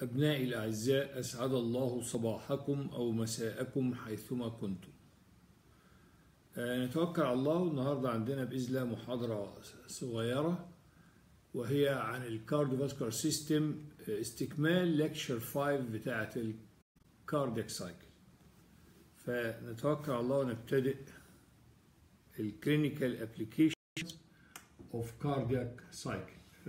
أبنائي الأعزاء أسعد الله صباحكم أو مساءكم حيثما كنتم آه، نتوكل على الله النهاردة عندنا بإذن الله محاضرة صغيرة وهي عن الكارديوفاسكولار سيستم استكمال لكشر 5 بتاعة الكاردياك سايكل فنتوكل على الله ونبتدئ الكلينيكال ابلكيشن اوف كاردياك سايكل ف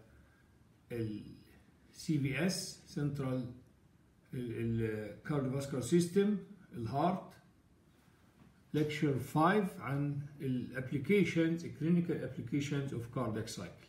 السي بي اس سنترال الكارديوفاسكولار سيستم الهارت ليكتشر 5 عن الابلكيشنز الكلينيكال ابلكيشنز اوف كاردياك سايكل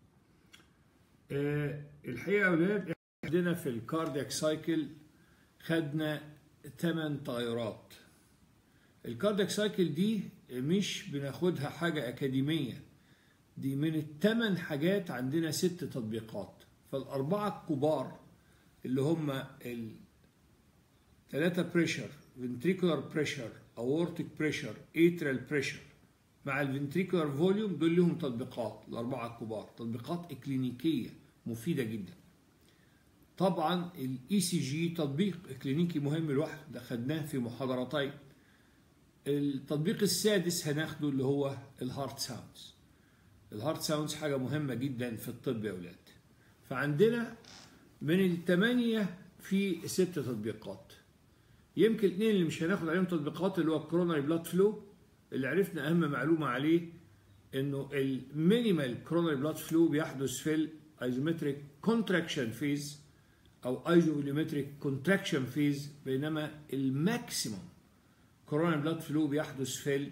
الحقيقه يا اولاد عندنا في الكاردياك سايكل خدنا 8 تغيرات الكاردياك سايكل دي مش بناخدها حاجة أكاديمية دي من الثمان حاجات عندنا ست تطبيقات فالأربعة الكبار اللي هم الثلاثة بريشر ventricular pressure aortic pressure atrial pressure مع الفنتريكولار فوليوم دول لهم تطبيقات الأربعة الكبار تطبيقات إكلينيكية مفيدة جدا طبعا الاي سي جي تطبيق كلينيكي مهم لوحده ده خدناه في محاضرتين التطبيق السادس هناخده اللي هو الهارت ساوندز الهارت ساوندز حاجه مهمه جدا في الطب يا اولاد فعندنا من الثمانيه في ست تطبيقات يمكن الاثنين اللي مش هناخد عليهم تطبيقات اللي هو الكوروناري بلاد فلو اللي عرفنا اهم معلومه عليه انه المينيمال كوروناري بلاد فلو بيحدث في الايزومتريك كونتراكشن فيز او ايزوفوليومتريك كونتراكشن فيز بينما الماكسيموم كورونا بلاد فلو بيحدث في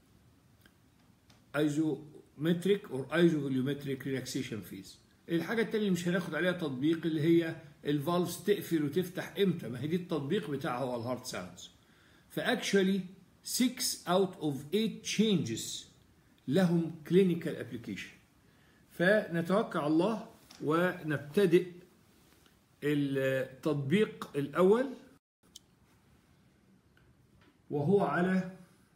الايزومتريك او ايزوفوليومتريك ريلاكسيشن فيز الحاجه الثانيه اللي مش هناخد عليها تطبيق اللي هي الفالفز تقفل وتفتح امتى ما هي دي التطبيق بتاعها هو الهارت ساوندز فاكشولي 6 اوت اوف 8 تشينجز لهم كلينيكال ابلكيشن فنتوكل على الله ونبتدئ التطبيق الأول وهو على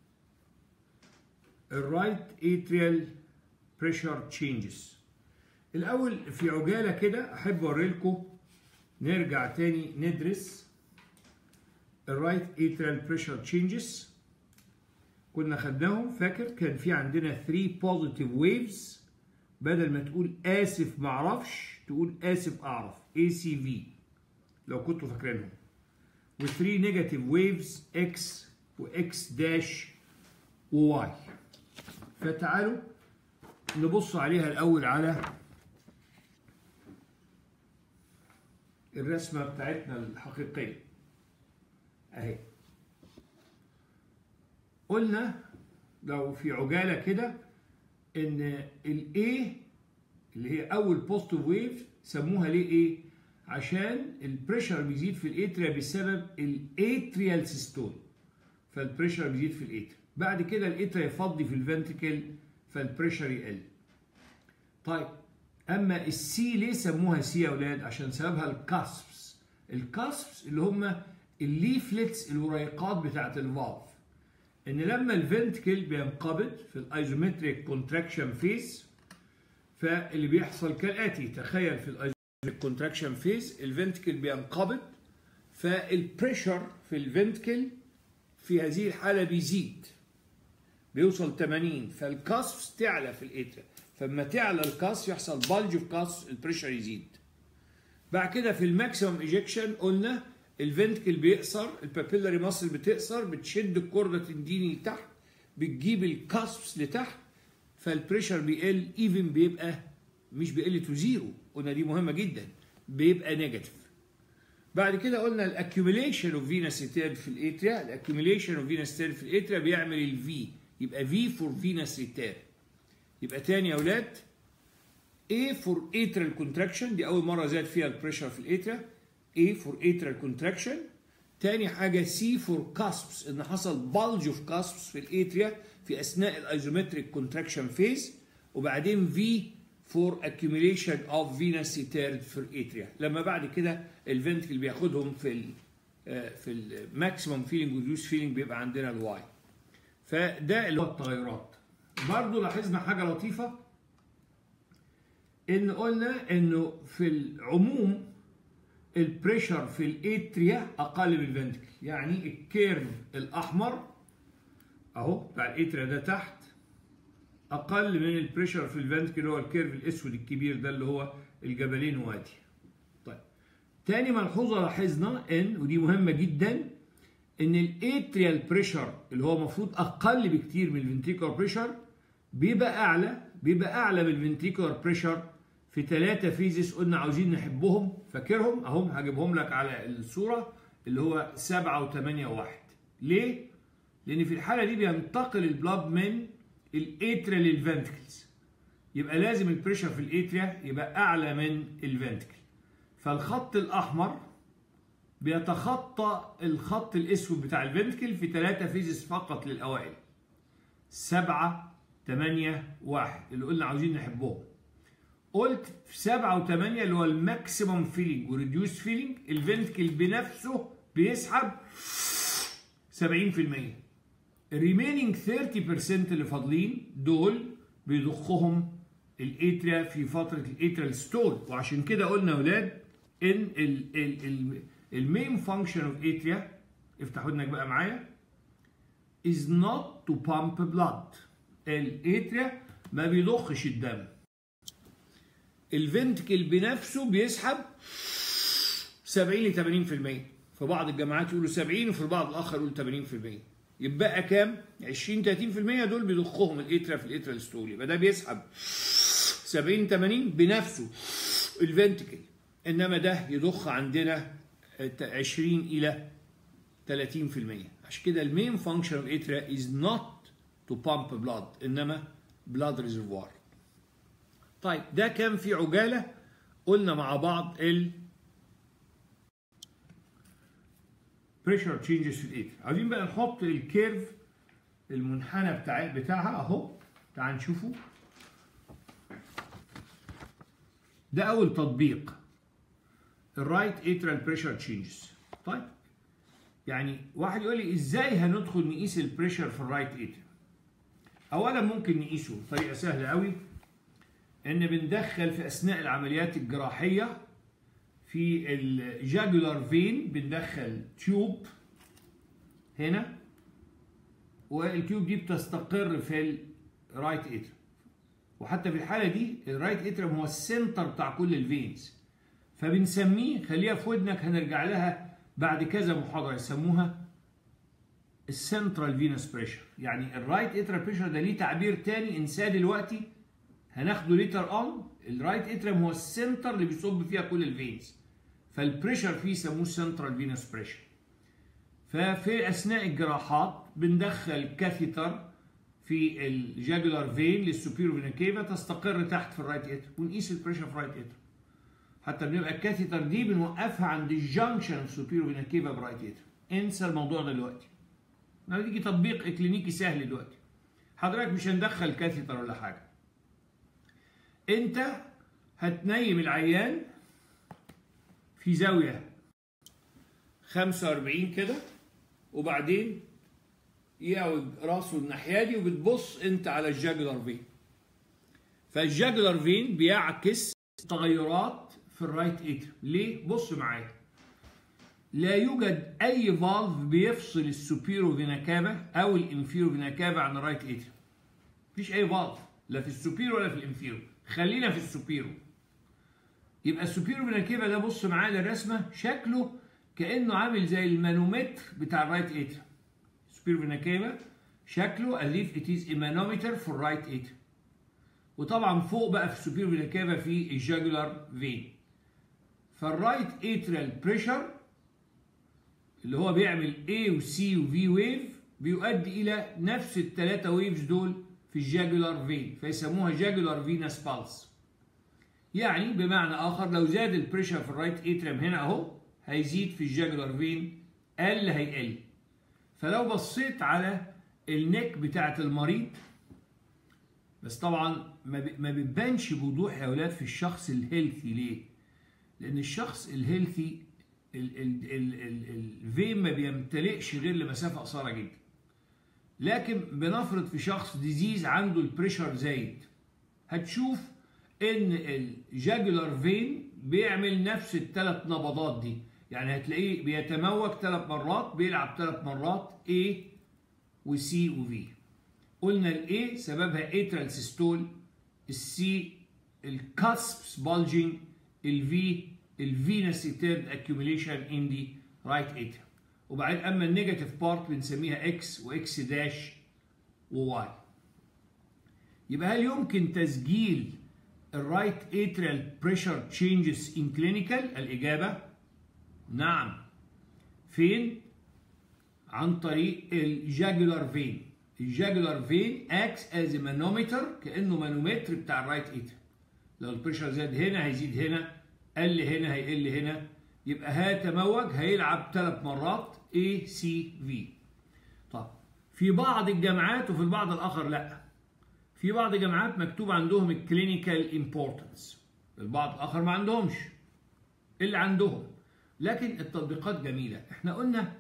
الرايت اتريال بريشر تشينجز الأول في عجالة كده أحب أوري لكم نرجع تاني ندرس الرايت اتريال بريشر تشينجز كنا خدناهم فاكر كان في عندنا 3 بوزيتيف ويفز بدل ما تقول آسف معرفش تقول آسف أعرف ACV لو كنتوا فاكرينهم و 3 نيجاتيف ويفز X و X داش و Y فتعالوا نبص عليها الأول على الرسمة بتاعتنا الحقيقية أهي قلنا لو في عجالة كده إن ال A اللي هي أول بوزيتيف ويف سموها ليه ايه؟ عشان البريشر بيزيد في الاتريا بسبب الاتريال سيستول فالبريشر بيزيد في الاتريا بعد كده الاتريا يفضي في الفنتكل فالبريشر يقل طيب اما السي ليه سموها سي يا اولاد عشان سببها الكاسبس الكاسبس اللي هم الليفلتس الوريقات بتاعت الفالف ان لما الفنتكل بينقبض في الايزومتريك كونتراكشن فيز فاللي بيحصل كالاتي تخيل في الايزومتريك كونتراكشن فيز الفنتكل بينقبض فالبريشر في الفنتكل في هذه الحاله بيزيد بيوصل 80 فالكاسف تعلى في الاتريا فلما تعلى الكاسف يحصل بلج اوف كاسف البريشر يزيد بعد كده في الماكسيمم ايجكشن قلنا الفنتكل بيقصر البابيلاري ماسل بتقصر بتشد الكورده تنديني لتحت بتجيب الكاسفس لتحت فالبريشر بيقل ايفن بيبقى مش بيقل تو زيرو قلنا دي مهمه جدا بيبقى نيجاتيف بعد كده قلنا الاكيوميليشن اوف فينس ريتيرن في الاتريا الاكيوميليشن اوف فينس ريتيرن في الاتريا بيعمل الفي يبقى في فور فينس ريتيرن يبقى تاني يا اولاد A فور atrial contraction دي اول مره زاد فيها البريشر في الاتريا A فور atrial contraction تاني حاجه C فور كاسبس ان حصل bulge اوف كاسبس في الاتريا في اثناء الايزومتريك كونتراكشن فيز وبعدين في فور accumulation of venous return في الاتريا لما بعد كده الفنتكل بياخدهم في ال في الماكسيمم فيلينج وريديوس فيلينج بيبقى عندنا الواي فده اللي هو التغيرات برضه لاحظنا حاجه لطيفه ان قلنا انه في العموم البريشر في الاتريا اقل من الفنتكل يعني الكيرف الاحمر اهو بتاع الاتريا ده تحت اقل من البريشر في الفنتكل اللي هو الكيرف الاسود الكبير ده اللي هو الجبلين وادي طيب تاني ملحوظه لاحظنا ان ودي مهمه جدا ان الاتريال بريشر اللي هو المفروض اقل بكتير من الفنتريكولار بريشر بيبقى اعلى بيبقى اعلى من الفنتريكولار بريشر في ثلاثة فيزيس قلنا عاوزين نحبهم فاكرهم اهم هجيبهم لك على الصورة اللي هو سبعة وثمانية وواحد ليه؟ لأن في الحالة دي بينتقل البلاد من الاتريا للفنتكلز يبقى لازم البريشر في الاتريا يبقى أعلى من الفنتكل فالخط الأحمر بيتخطى الخط الأسود بتاع الفنتكل في ثلاثة فيزيس فقط للأوائل سبعة ثمانية واحد اللي قلنا عاوزين نحبهم قلت في سبعة وثمانية اللي هو الماكسيموم فيلينج وريديوس فيلينج الفنتكل بنفسه بيسحب 70% الريمينينج 30% اللي فاضلين دول بيضخهم الاتريا في فترة الاتريال ستول وعشان كده قلنا يا اولاد ان المين فانكشن اوف اتريا افتحوا ودنك بقى معايا is not to pump blood الاتريا ما بيضخش الدم الفنتكل بنفسه بيسحب 70 ل 80% في بعض الجامعات يقولوا 70 وفي البعض الاخر يقول 80% يبقى كام 20 30% دول بيضخهم الاترا في الاترا ستول يبقى ده بيسحب 70 80 بنفسه الفنتكل انما ده يضخ عندنا 20 الى 30% عشان كده المين فانكشن اوف اترا از نوت تو بامب بلاد انما بلاد ريزرفوار طيب ده كان في عجاله قلنا مع بعض ال بريشر تشينجز في الاتر عايزين بقى نحط الكيرف المنحنى بتاع بتاعها اهو تعال نشوفه ده اول تطبيق الرايت اترال بريشر تشينجز طيب يعني واحد يقول لي ازاي هندخل نقيس البريشر في الرايت اتر اولا ممكن نقيسه بطريقه سهله قوي ان بندخل في اثناء العمليات الجراحيه في الجاجولار فين بندخل تيوب هنا والتيوب دي بتستقر في الرايت اتر وحتى في الحاله دي الرايت اتر هو السنتر بتاع كل الفينز فبنسميه خليها في ودنك هنرجع لها بعد كذا محاضره يسموها السنترال فينوس بريشر يعني الرايت اتر بريشر ده ليه تعبير تاني انساه دلوقتي هناخده ليتر اون الرايت اتريم هو السنتر اللي بيصب فيها كل الفينز فالبريشر فيه يسموه سنترال فينوس بريشر ففي اثناء الجراحات بندخل كاثيتر في الجاجولار فين للسوبيرو فينا كيفا تستقر تحت في الرايت اتر ونقيس البريشر في الرايت اتر حتى بنبقى الكاثيتر دي بنوقفها عند الجنكشن اوف سوبيرو فينا كيفا برايت اتر انسى الموضوع ده دلوقتي تيجي تطبيق كلينيكي سهل دلوقتي حضرتك مش هندخل كاثيتر ولا حاجه انت هتنيم العيان في زاوية 45 كده وبعدين يقعد راسه الناحية دي وبتبص انت على الجاجلر فين فالجاجلر فين بيعكس تغيرات في الرايت اتر ليه؟ بص معايا لا يوجد اي فالف بيفصل السوبيرو فينا كافا او الانفيرو فينا كافا عن الرايت اتر مفيش اي فالف لا في السوبيرو ولا في الانفيرو خلينا في السوبيرو يبقى السوبيرو فيناكيفا ده بص معايا للرسمه شكله كانه عامل زي المانومتر بتاع الرايت اتر السوبيرو فيناكيفا شكله اليف ات از مانومتر في الرايت اتر وطبعا فوق بقى في السوبيرو فيناكيفا في الجاجولار فين فالرايت اترال بريشر اللي هو بيعمل A و C و V ويف بيؤدي الى نفس الثلاثه ويفز دول في الجاجولار فين فيسموها جاجولار فينس بالس يعني بمعنى اخر لو زاد البريشر في الرايت اتريم هنا اهو هيزيد في الجاجولار فين قل هيقل فلو بصيت على النك بتاعه المريض بس طبعا ما بتبانش بوضوح يا اولاد في الشخص الهيلثي ليه لان الشخص الهيلثي الفين ما بيمتلئش غير لمسافه قصيره جدا لكن بنفرض في شخص ديزيز عنده البريشر زايد هتشوف ان الجاجولار فين بيعمل نفس الثلاث نبضات دي يعني هتلاقيه بيتموج ثلاث مرات بيلعب ثلاث مرات A و C و V قلنا ال A سببها atrial systole ال C الكاسبس bulging ال V الفينس returned accumulation in the right atrium وبعدين اما النيجاتيف بارت بنسميها اكس واكس داش وواي يبقى هل يمكن تسجيل الرايت اتريال بريشر تشينجز ان كلينيكال الاجابه نعم فين عن طريق الجاجولار فين الجاجولار فين اكس از مانومتر كانه مانومتر بتاع الرايت اتريال لو البريشر زاد هنا هيزيد هنا قل هنا هيقل هنا يبقى هيتموج هيلعب ثلاث مرات A C V طب في بعض الجامعات وفي البعض الآخر لا في بعض الجامعات مكتوب عندهم الكلينيكال امبورتنس البعض الآخر ما عندهمش اللي عندهم لكن التطبيقات جميلة احنا قلنا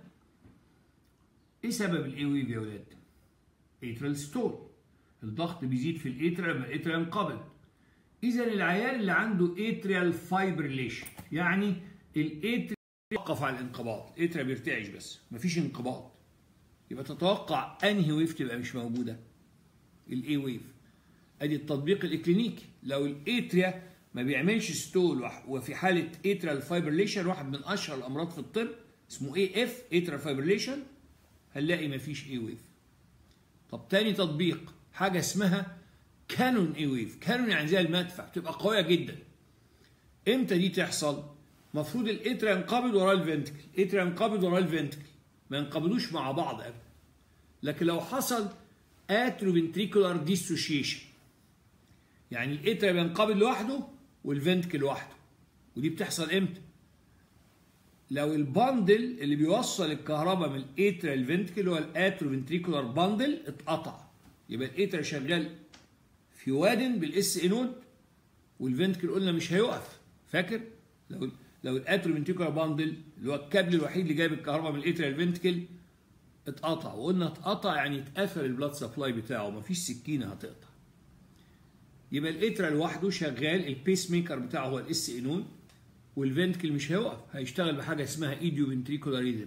ايه سبب الاي ويف يا ولاد اترال ستول الضغط بيزيد في الاتريال لما الاتريال ينقبض اذا العيان اللي عنده اتريال فايبريليشن يعني الاتريال يوقف على الانقباض الاتريال بيرتعش بس مفيش انقباض يبقى تتوقع انهي ويف تبقى مش موجوده الاي ويف ادي التطبيق الاكلينيكي لو الاتريا ما بيعملش ستول وفي حاله اتريال فايبريليشن واحد من اشهر الامراض في الطب اسمه اي اف اتريال فايبريليشن هنلاقي مفيش اي ويف طب تاني تطبيق حاجه اسمها كانون اي ويف كانون يعني زي المدفع تبقى قويه جدا امتى دي تحصل المفروض الاتر ينقبض وراه الفنتكل الاتر ينقبض وراه الفنتكل ما ينقبضوش مع بعض ابدا لكن لو حصل اتروفنتريكولار ديسوشيشن يعني الاتر بينقبض لوحده والفنتكل لوحده ودي بتحصل امتى لو الباندل اللي بيوصل الكهرباء من الاتر للفنتكل اللي هو الاتروفنتريكولار باندل اتقطع يبقى الاتر شغال في واد بالاس انود والفنتكل قلنا مش هيقف فاكر لو لو الاتروفنتريكولار باندل اللي هو الكابل الوحيد اللي جايب الكهرباء من الاتر للفنتكل اتقطع وقلنا اتقطع يعني اتقفل البلاد سبلاي بتاعه مفيش سكينه هتقطع يبقى الاترا لوحده شغال البيس ميكر بتاعه هو الاس انون والفنتكل مش هيقف هيشتغل بحاجه اسمها ايديو فنتريكولار ريزم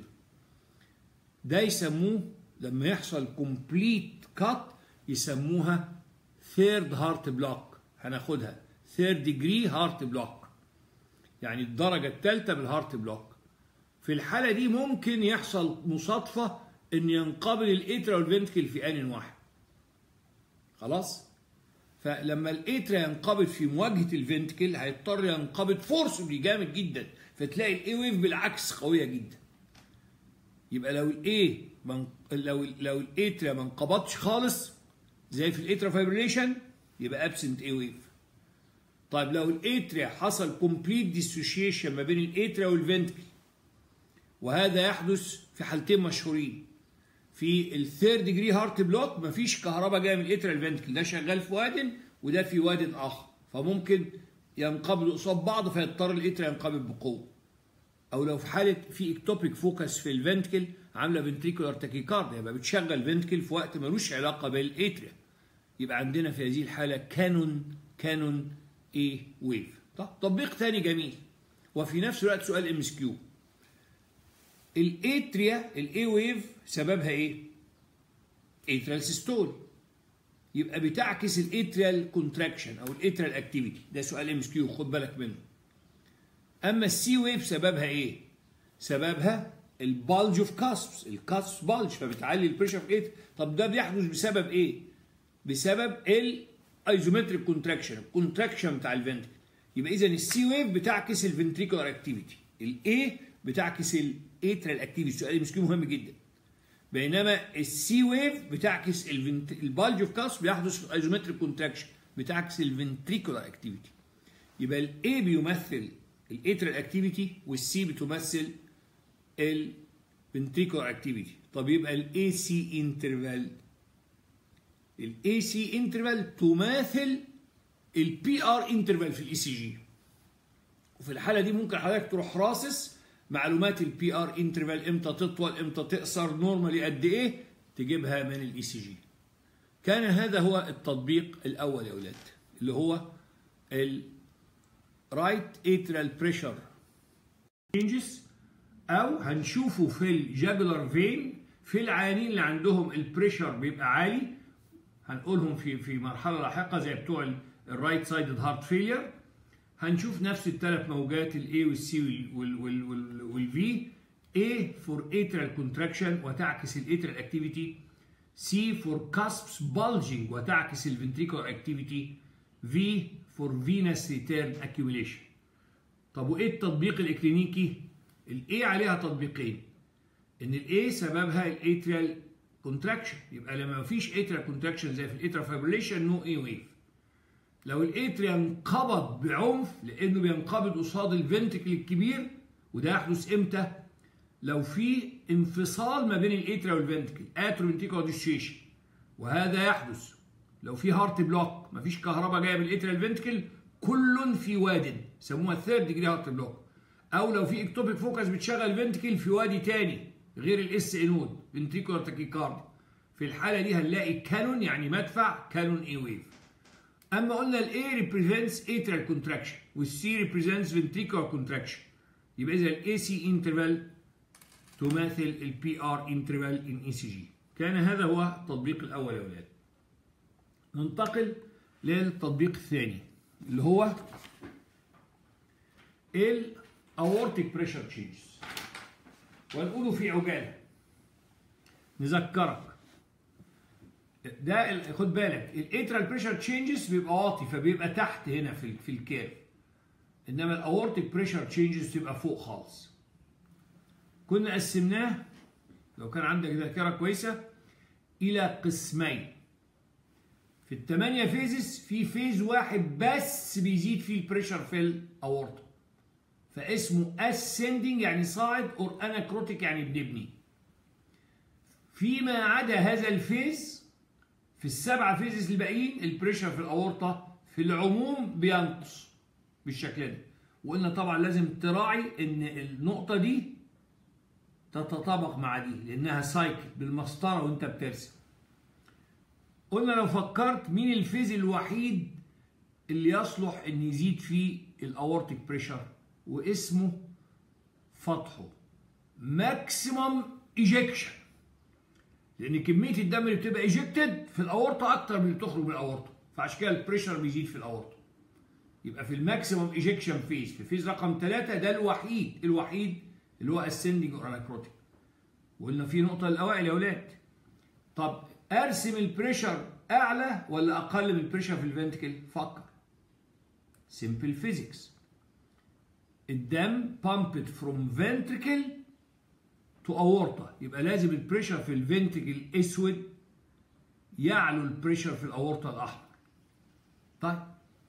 ده يسموه لما يحصل كومبليت كات يسموها ثيرد هارت بلوك هناخدها ثيرد ديجري هارت بلوك يعني الدرجه الثالثه بالهارت بلوك في الحاله دي ممكن يحصل مصادفه ان ينقبض الاترا والفنتكل في ان واحد خلاص فلما الاترا ينقبض في مواجهه الفنتكل هيضطر ينقبض فورسبلي جامد جدا فتلاقي الاي ويف بالعكس قويه جدا يبقى لو الاي من... لو لو الاترا ما انقبضش خالص زي في الاترا فايبريليشن يبقى ابسنت اي ويف طيب لو الاتريا حصل كومبليت ديسوشيشن ما بين الاتريا والفنتكل وهذا يحدث في حالتين مشهورين في الثيرد ديجري هارت بلوك مفيش كهرباء جايه من الاتريال فنتكل ده شغال في واد وده في واد اخر فممكن ينقبضوا قصاد بعض فيضطر الاتريال ينقبض بقوه او لو في حاله في اكتوبيك فوكس في الفنتكل عامله فنتريكولار تاكيكارد يبقى بتشغل فنتكل في وقت ملوش علاقه بالاتريا يبقى عندنا في هذه الحاله كانون كانون اي ويف طب تطبيق ثاني جميل وفي نفس الوقت سؤال ام اس كيو الاتريا الاي ويف سببها ايه؟ اتريال سيستول يبقى بتعكس الاتريال كونتراكشن او الاتريال اكتيفيتي ده سؤال ام اس كيو خد بالك منه اما السي ويف سببها ايه؟ سببها البالج اوف كاسبس الكاسبس بالج فبتعلي البريشر في الاتر طب ده بيحدث بسبب ايه؟ بسبب الايزومتريك كونتراكشن الكونتراكشن بتاع الفنتريكل يبقى اذا السي ويف بتعكس الفنتريكولار اكتيفيتي الاي بتعكس الاتريال اكتيفيتي سؤال مسكين مهم جدا بينما السي ويف بتعكس البالج اوف كاس بيحدث في الايزومتريك كونتراكشن بتعكس الفنتريكولار اكتيفيتي يبقى الاي بيمثل الاتريال اكتيفيتي والسي بتمثل الفنتريكولار اكتيفيتي طب يبقى الاي سي انترفال الاي سي انترفال تماثل البي ار انترفال في الاي سي جي وفي الحاله دي ممكن حضرتك تروح راصص معلومات البي ار انترفال امتى تطول امتى تقصر نورمالي قد ايه تجيبها من الاي سي جي كان هذا هو التطبيق الاول يا اولاد اللي هو رايت اتريال بريشر changes او هنشوفه في الجاجولار فين في العيانين اللي عندهم البريشر بيبقى عالي هنقولهم في في مرحله لاحقه زي بتوع الرايت سايدد هارت فيلير هنشوف نفس الثلاث موجات الاي والسي والفي A for atrial contraction وتعكس الاتريال activity C for cusps bulging وتعكس الventricular activity V for venous return accumulation طب وايه التطبيق الاكلينيكي الاي عليها تطبيقين ان الاي سببها الاتريال كونتراكشن يبقى لما مفيش اتريال كونتراكشن زي في الاتريال فايبريليشن نو اي ويف لو الاتريا انقبض بعنف لانه بينقبض قصاد الفنتكل الكبير وده يحدث امتى لو في انفصال ما بين الاتريا والفنتكل اتروفنتيكال ديسوشيشن وهذا يحدث لو في هارت بلوك مفيش كهرباء جايه من الاتريا الفنتكل كل في واد سموها ثيرد ديجري هارت بلوك او لو في اكتوبيك فوكس بتشغل فنتكل في وادي تاني غير الاس انود فنتريكولار تاكيكارد في الحاله دي هنلاقي كانون يعني مدفع كانون اي ويف اما قلنا الاي represents atrial contraction والسي represents ventricular contraction يبقى اذا الاي سي انترفال تماثل البي ار انترفال ان اي سي جي كان هذا هو التطبيق الاول يا اولاد ننتقل للتطبيق الثاني اللي هو الاورتيك بريشر تشينجز ونقوله في عجاله نذكرك ده خد بالك الاترال بريشر تشينجز بيبقى واطي فبيبقى تحت هنا في في الكيرف انما الاورتيك بريشر تشينجز تبقى فوق خالص كنا قسمناه لو كان عندك ذاكره كويسه الى قسمين في الثمانيه فيزز في فيز واحد بس بيزيد فيه البريشر في الاورطه فاسمه ascending يعني صاعد اور اناكروتيك يعني بنبني فيما عدا هذا الفيز في السبعة فيزز الباقيين البريشر في الأورطة في العموم بينقص بالشكل ده وقلنا طبعا لازم تراعي ان النقطة دي تتطابق مع دي لانها سايكل بالمسطرة وانت بترسم قلنا لو فكرت مين الفيز الوحيد اللي يصلح ان يزيد فيه الاورتيك بريشر واسمه فتحه ماكسيمم ايجكشن لان كميه الدم اللي بتبقى ايجكتد في الاورطه اكتر من اللي بتخرج من الاورطه فعشان كده البريشر بيزيد في الاورطه يبقى في الماكسيمم ايجكشن فيز في فيز رقم 3 ده الوحيد الوحيد اللي هو اسندنج اور اناكروتيك وقلنا في نقطه الاوائل يا اولاد طب ارسم البريشر اعلى ولا اقل من البريشر في الفنتكل فكر سمبل فيزيكس الدم pumped from ventricle to aorta يبقى لازم البريشر في الفنتكل اسود يعلو البريشر في الاورطه الاحمر طيب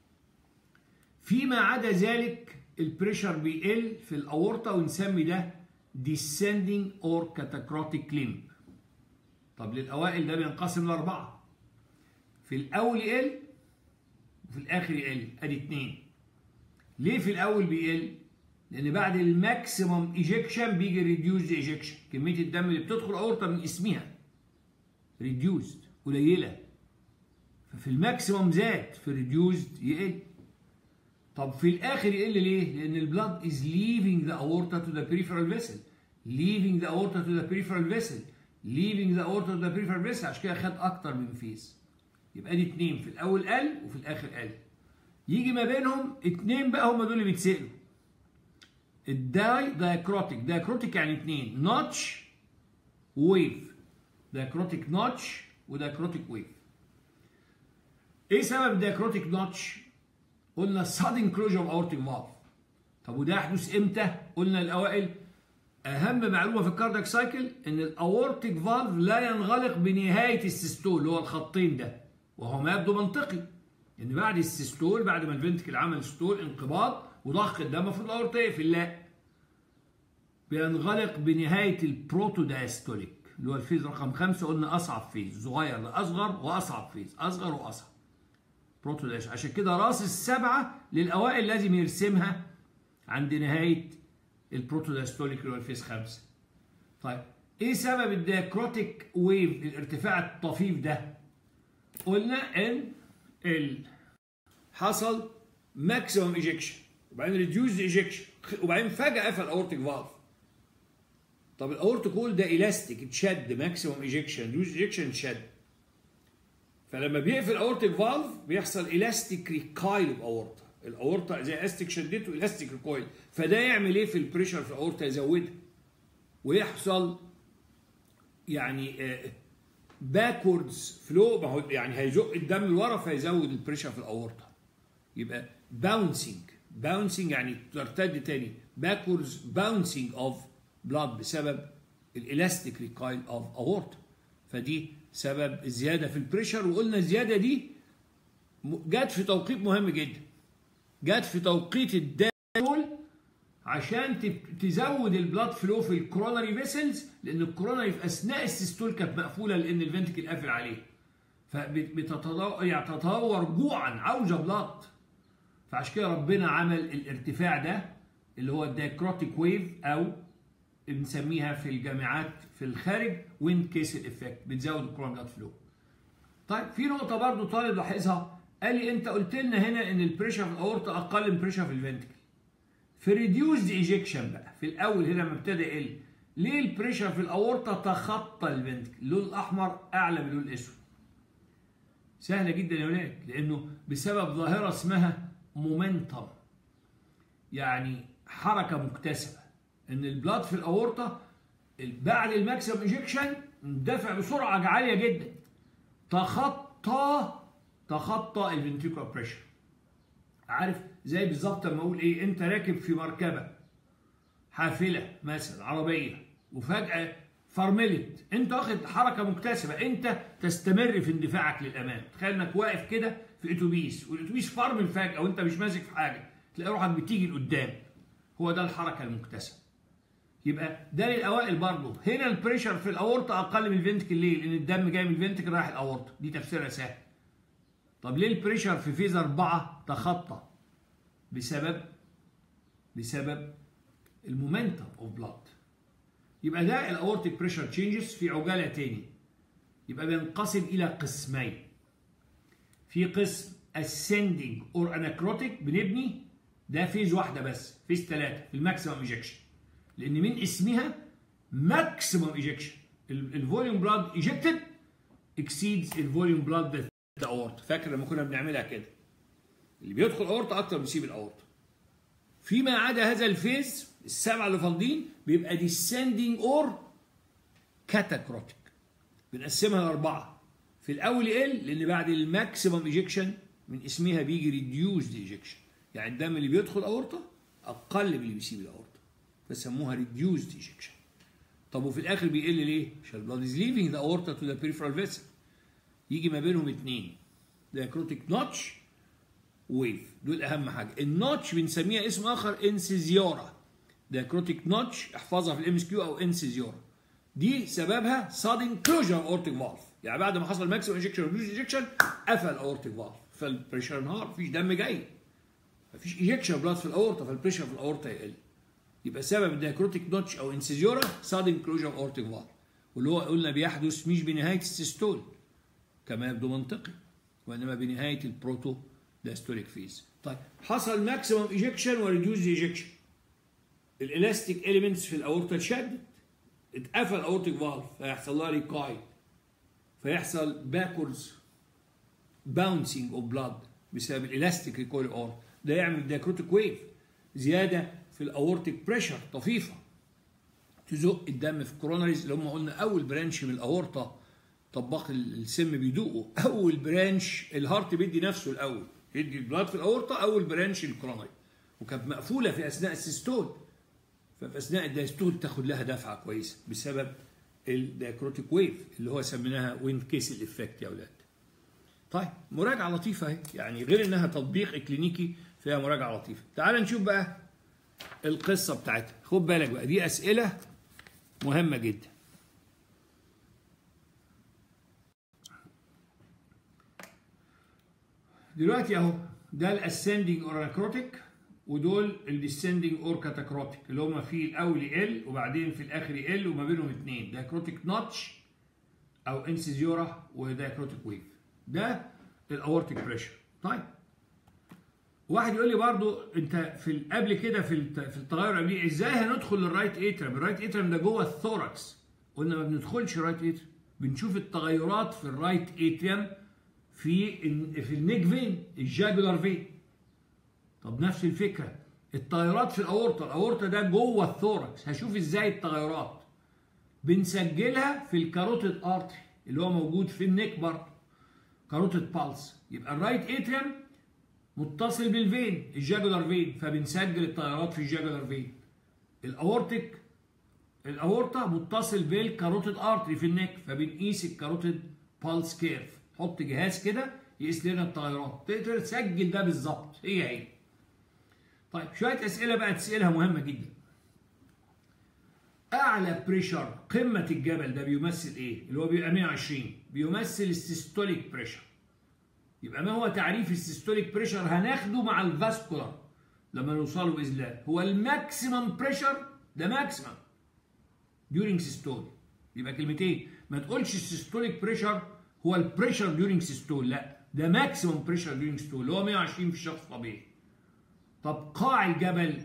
فيما عدا ذلك البريشر بيقل في الاورطه ونسمي ده descending or catacrotic limb طب للاوائل ده بينقسم لاربعه في الاول يقل وفي الاخر يقل ادي اتنين ليه في الاول بيقل لان بعد الماكسيمم ايجكشن بيجي ريديوزد ايجكشن كميه الدم اللي بتدخل اورطه من اسمها ريديوزد قليله ففي الماكسيمم زاد في الريديوزد يقل طب في الاخر يقل ليه لان البلاد از leaving the aorta to the peripheral vessel leaving the aorta to the peripheral vessel leaving the aorta to the peripheral vessel عشان كده خد اكتر من فيز يبقى دي اتنين في الاول قل وفي الاخر قل يجي ما بينهم اتنين بقى هم دول اللي بيتسالوا الداي دايكروتيك دايكروتيك يعني اتنين نوتش ويف دايكروتيك نوتش ودايكروتيك ويف ايه سبب الدايكروتيك نوتش قلنا sudden closure of aortic valve طب وده يحدث امتى قلنا الاوائل اهم معلومه في الكاردياك سايكل ان الاورتيك فالف لا ينغلق بنهايه السيستول اللي هو الخطين ده وهو ما يبدو منطقي ان بعد السيستول بعد ما الفنتكل عمل ستول انقباض وضخ الدم المفروض الاورطه يقفل لا بينغلق بنهايه البروتو دايستوليك اللي هو الفيز رقم خمسة قلنا اصعب فيز صغير لاصغر واصعب فيز اصغر واصعب بروتو دايستوليك عشان كده راس السبعه للاوائل لازم يرسمها عند نهايه البروتو دايستوليك اللي هو الفيز خمسة طيب ايه سبب الدياكروتيك ويف الارتفاع الطفيف ده قلنا ان ال حصل ماكسيمم ايجكشن وبعدين ريديوز ايجكشن وبعدين فجاه قفل اورتيك فالف طب الاورتيك وول ده الاستيك اتشد ماكسيموم ايجكشن ريديوز ايجكشن اتشد فلما بيقفل اورتيك فالف بيحصل الاستيك ريكايل اوف اورتا الاورتا زي استيك شدته الاستيك ريكايل فده يعمل ايه في البريشر في الاورتا يزودها ويحصل يعني باكوردز فلو ما هو يعني هيزق الدم لورا فيزود البريشر في الاورتا يبقى باونسنج باونسنج يعني ترتد تاني باكوردز باونسنج اوف بلاد بسبب الالاستيك ريكايل اوف اورتا فدي سبب الزياده في البريشر وقلنا الزياده دي جت في توقيت مهم جدا جت في توقيت الدول عشان تزود البلاد فلو في الكوروناري فيسلز لان الكوروناري في اثناء السيستول كانت مقفوله لان الفنتكل قافل عليه فبتتطور يعني تتطور جوعا عاوزه بلاد فعشان كده ربنا عمل الارتفاع ده اللي هو الدايكروتيك ويف او بنسميها في الجامعات في الخارج ويند كيسل افكت بتزود الكوروناري بلاد فلو طيب في نقطه برضو طالب لاحظها قال لي انت قلت لنا هنا ان البريشر في الاورطه اقل من بريشر في الفنتكل في ريديوزد ايجكشن بقى في الاول هنا لما ابتدى يقل ليه البريشر في الاورطه تخطى الفنتكل اللون الاحمر اعلى من اللون الاسود سهله جدا يا ولاد لانه بسبب ظاهره اسمها مومنتم يعني حركه مكتسبه ان البلاد في الاورطه بعد الماكسيمم ايجكشن اندفع بسرعه عاليه جدا تخطى تخطى الفنتريكولار بريشر عارف زي بالظبط لما اقول ايه انت راكب في مركبه حافله مثلا عربيه وفجاه فرملت انت واخد حركه مكتسبه انت تستمر في اندفاعك للامام تخيل انك واقف كده في اتوبيس والاتوبيس فرمل فجاه وانت مش ماسك في حاجه تلاقي روحك بتيجي لقدام هو ده الحركه المكتسبه يبقى ده للاوائل برضه هنا البريشر في الاورطه اقل من الفنتكل ليه؟ لان الدم جاي من الفنتكل رايح الاورطه دي تفسيرها سهل طب ليه البريشر في فيز 4 تخطى بسبب بسبب المومنتم اوف بلاد يبقى ده الاورتيك بريشر تشينجز في عجاله تاني يبقى بينقسم الى قسمين في قسم ascending or anacrotic بنبني ده فيز واحده بس فيز ثلاثه في الماكسيمم ايجكشن لان من اسمها ماكسيمم ايجكشن الفوليوم بلاد ايجكتد اكسيدز الفوليوم بلاد اورت فاكر لما كنا بنعملها كده اللي بيدخل اورطه اكتر بيسيب الاورطه فيما عدا هذا الفيز السبعه اللي فاضلين بيبقى ديسندنج اور كاتاكروتيك بنقسمها لاربعه في الاول يقل لان بعد الماكسيمم ايجكشن من اسمها بيجي ريديوزد ايجكشن يعني الدم اللي بيدخل اورطه اقل من اللي بيسيب الاورطه فسموها ريديوزد ايجكشن طب وفي الاخر بيقل ليه؟ عشان البلاد از ليفينج ذا اورتا تو ذا بريفرال فيسل يجي ما بينهم اثنين دايكروتيك نوتش ويف دول اهم حاجه النوتش بنسميها اسم اخر انسيزيورا دايكروتيك نوتش احفظها في الام اس كيو او انسيزيورا دي سببها سادن كلوجر اورتيك فالف يعني بعد ما حصل ماكسيمم انجكشن ريديوس انجكشن قفل اورتيك فالف فالبريشر انهار مفيش دم جاي مفيش ايجكشن بلاد في الاورطه فالبريشر في الاورطه يقل يبقى سبب الدايكروتيك نوتش او انسيزيورا سادن كلوجر اورتيك فالف واللي هو قلنا بيحدث مش بنهايه السيستول كما يبدو منطقي وانما بنهايه البروتو دايستوليك فيز طيب حصل ماكسيمم ايجكشن وريديوز ايجكشن الالاستيك اليمنتس في الاورطه اتشدت اتقفل الاورتيك فالف فيحصل لها ريكايل فيحصل باكوردز باونسينج اوف بلاد بسبب الالاستيك ريكويل اور ده يعمل دايكروتيك ويف زياده في الاورتيك بريشر طفيفه تزق الدم في كوروناريز اللي هم قلنا اول برانش من الاورطه طباخ السم بيدوقوا اول برانش الهارت بيدي نفسه الاول يدي البلاد في الاورطه اول برانش الكوروناري وكانت مقفوله في اثناء السيستول ففي اثناء الدايستول تاخد لها دفعه كويسه بسبب الدايكروتيك ويف اللي هو سميناها وين كيسل افكت يا اولاد طيب مراجعه لطيفه اهي يعني غير انها تطبيق اكلينيكي فيها مراجعه لطيفه تعال نشوف بقى القصه بتاعتها خد بالك بقى دي اسئله مهمه جدا دلوقتي اهو ده الاسندنج اور انكروتيك ودول الديسندنج اور كاتاكروتيك اللي هما في الاول يقل وبعدين في الاخر يقل وما بينهم اثنين دايكروتيك نوتش او انسيزيورا ودايكروتيك ويف ده الاورتيك بريشر طيب واحد يقول لي برضو انت في قبل كده في في التغير قبليه ازاي هندخل للرايت اترم الرايت اترم ده جوه الثوركس قلنا ما بندخلش رايت اترم بنشوف التغيرات في الرايت اتريم في في النيك فين الجاجولار فين طب نفس الفكره التغيرات في الاورطه الاورطه ده جوه الثوركس هشوف ازاي التغيرات بنسجلها في الكاروتيد ارتري اللي هو موجود في النيك برضه كاروتيد بالس يبقى الرايت اتريم متصل بالفين الجاجولار فين فبنسجل التغيرات في الجاجولار فين الاورتيك الاورطه متصل بالكاروتيد ارتري في النك فبنقيس الكاروتيد بالس كيرف حط جهاز كده يقيس لنا التغيرات تقدر تسجل ده بالظبط هي هي طيب شويه اسئله بقى تسالها مهمه جدا اعلى بريشر قمه الجبل ده بيمثل ايه اللي هو بيبقى 120 بيمثل السيستوليك بريشر يبقى ما هو تعريف السيستوليك بريشر هناخده مع الفاسكولار لما نوصله باذن الله هو الماكسيمم بريشر ده ماكسيمم during systole يبقى كلمتين ما تقولش السيستوليك بريشر هو البريشر during systole لا ده ماكسيمم بريشر during systole اللي هو 120 في الشخص الطبيعي طب قاع الجبل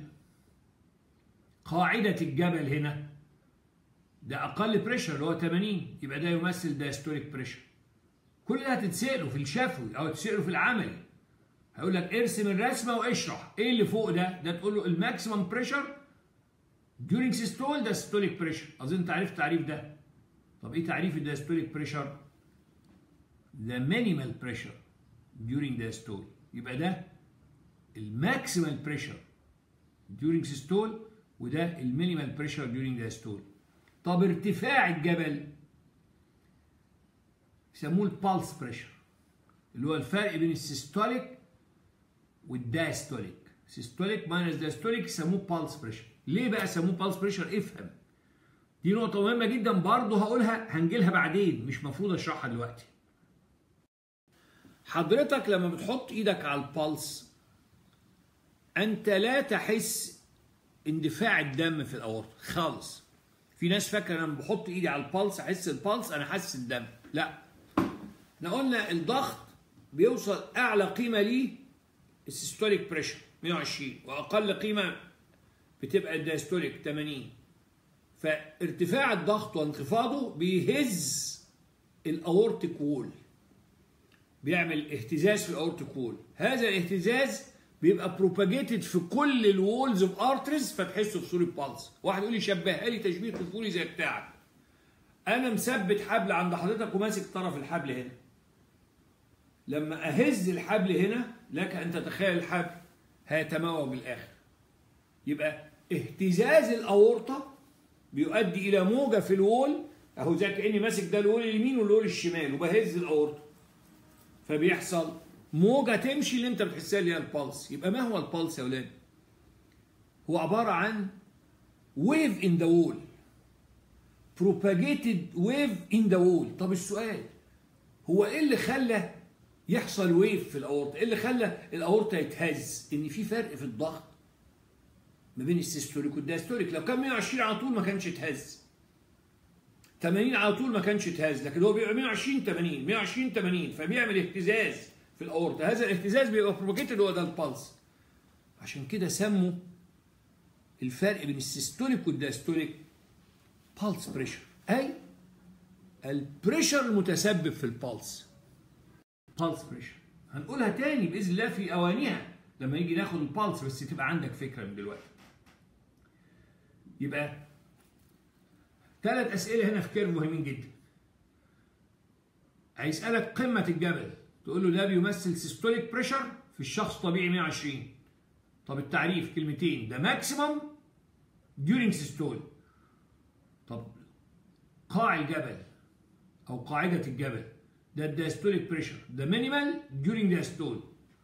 قاعدة الجبل هنا ده أقل بريشر اللي هو 80 يبقى ده يمثل دايستوليك بريشر كل ده هتتسأله في الشفوي أو تسأله في العملي هيقول لك ارسم الرسمة واشرح ايه اللي فوق ده ده تقول له الماكسيمم بريشر during systole ده systolic pressure اظن انت عرفت التعريف ده طب ايه تعريف الدايستوليك بريشر the minimal pressure during diastole يبقى ده الماكسيمال بريشر during systole وده المينيمال بريشر during diastole طب ارتفاع الجبل يسموه البالس بريشر اللي هو الفرق بين السيستوليك والدايستوليك سيستوليك ماينس دايستوليك يسموه بالس بريشر ليه بقى سموه بالس بريشر افهم دي نقطة مهمة جدا برضه هقولها هنجيلها بعدين مش مفروض اشرحها دلوقتي حضرتك لما بتحط ايدك على البلس انت لا تحس اندفاع الدم في الاورطة خالص في ناس فاكره لما بحط ايدي على البلس احس البلس انا حاسس الدم لا احنا قلنا الضغط بيوصل اعلى قيمه ليه السيستوليك بريشر 120 واقل قيمه بتبقى الدايستوليك 80 فارتفاع الضغط وانخفاضه بيهز الاورتيك وول بيعمل اهتزاز في الاورتيك وول هذا الاهتزاز بيبقى بروباجيتد في كل الوولز اوف ارتريز فتحسه في صوره بالز واحد يقول لي شبهها لي تشبيه طفولي زي بتاعك انا مثبت حبل عند حضرتك وماسك طرف الحبل هنا لما اهز الحبل هنا لك ان تتخيل الحبل هيتموج بالاخر يبقى اهتزاز الاورطه بيؤدي الى موجه في الوول اهو زي كاني ماسك ده الوول اليمين والوول الشمال وبهز الاورطه فبيحصل موجه تمشي اللي انت بتحسها اللي هي البلس يبقى ما هو البلس يا اولاد هو عباره عن ويف ان ذا وول propagated wave in the wall طب السؤال هو ايه اللي خلى يحصل ويف في الاورطه ايه اللي خلى الاورطه يتهز ان في فرق في الضغط ما بين السيستوليك والدايستوليك لو كان 120 على طول ما كانش اتهز 80 على طول ما كانش اتهز لكن هو بيبقى 120 80 120 80 فبيعمل اهتزاز في الاورطه هذا الاهتزاز بيبقى بروباجيتد هو ده البلس عشان كده سموا الفرق بين السيستوليك والدايستوليك بالس بريشر اي البريشر المتسبب في البالس بالس بريشر هنقولها تاني باذن الله في اوانيها لما يجي ناخد البالس بس تبقى عندك فكره من دلوقتي يبقى ثلاث اسئله هنا في كيرف مهمين جدا هيسالك قمه الجبل تقول له ده بيمثل سيستوليك بريشر في الشخص طبيعي 120 طب التعريف كلمتين ده ماكسيمم during systole طب قاع الجبل او قاعده الجبل ده الدايستوليك بريشر ده مينيمال during دايستول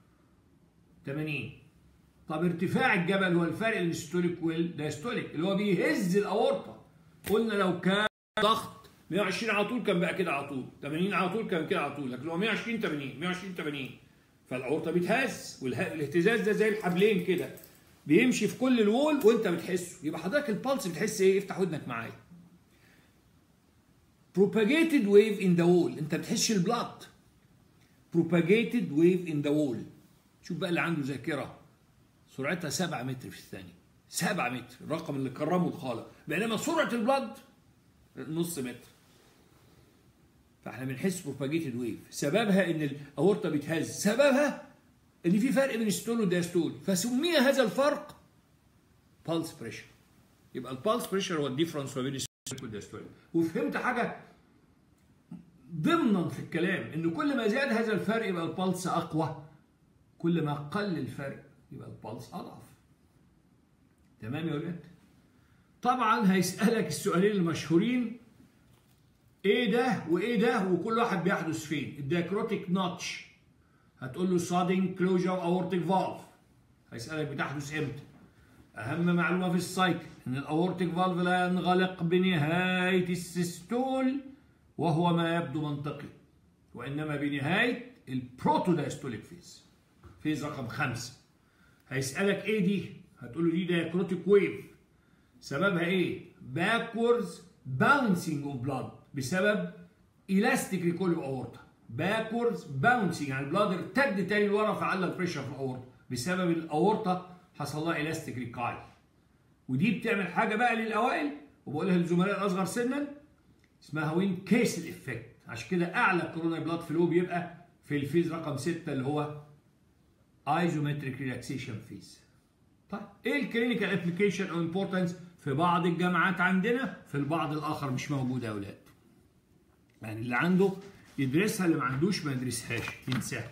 80 طب ارتفاع الجبل هو الفرق بين الستوليك والدايستوليك اللي هو بيهز الاورطه قلنا لو كان ضغط 120 على طول كان بقى كده على طول 80 على طول كان كده على طول لكن لو 120 80 120 80 فالاورطه بتهز والاهتزاز ده زي الحبلين كده بيمشي في كل الوول وانت بتحسه يبقى حضرتك البلس بتحس ايه افتح ودنك معايا propagated wave in the wall انت بتحسش البلط propagated wave in the wall شوف بقى اللي عنده ذاكره سرعتها 7 متر في الثانيه 7 متر الرقم اللي كرمه الخالق بينما سرعه البلد نص متر فاحنا بنحس بروباجيتد ويف سببها ان الاورطه بتهز سببها ان في فرق بين ستول وداستول فسمي هذا الفرق بالس بريشر يبقى البالس بريشر هو الديفرنس ما بين الستول والداستول وفهمت حاجه ضمنا في الكلام ان كل ما زاد هذا الفرق يبقى البلس اقوى كل ما قل الفرق يبقى البلس اضعف تمام يا ولاد طبعا هيسالك السؤالين المشهورين ايه ده وايه ده وكل واحد بيحدث فين الدايكروتيك نوتش هتقول له سادين كلوجر اورتيك فالف هيسالك بتحدث امتى اهم معلومه في السايكل ان الاورتيك فالف لا ينغلق بنهايه السيستول وهو ما يبدو منطقي وانما بنهايه البروتودايستوليك فيز فيز رقم خمسة هيسالك ايه دي هتقول له دي دايكروتيك ويف سببها ايه باكوردز باونسينج اوف بلاد بسبب الاستيك ريكول اورتا باكوردز باونسينج يعني البلاد ارتد تاني لورا فعلى البريشر في الاورتا بسبب الاورتا حصل لها الاستيك ريكايل ودي بتعمل حاجه بقى للاوائل وبقولها للزملاء الاصغر سنا اسمها وين كيسل افكت عشان كده اعلى كورونا بلاد فلو بيبقى في الفيز رقم 6 اللي هو ايزومتريك ريلاكسيشن فيز طيب ايه الكلينيكال ابلكيشن او امبورتنس في بعض الجامعات عندنا في البعض الاخر مش موجود يا اولاد يعني اللي عنده يدرسها اللي ما عندوش ما يدرسهاش ينساها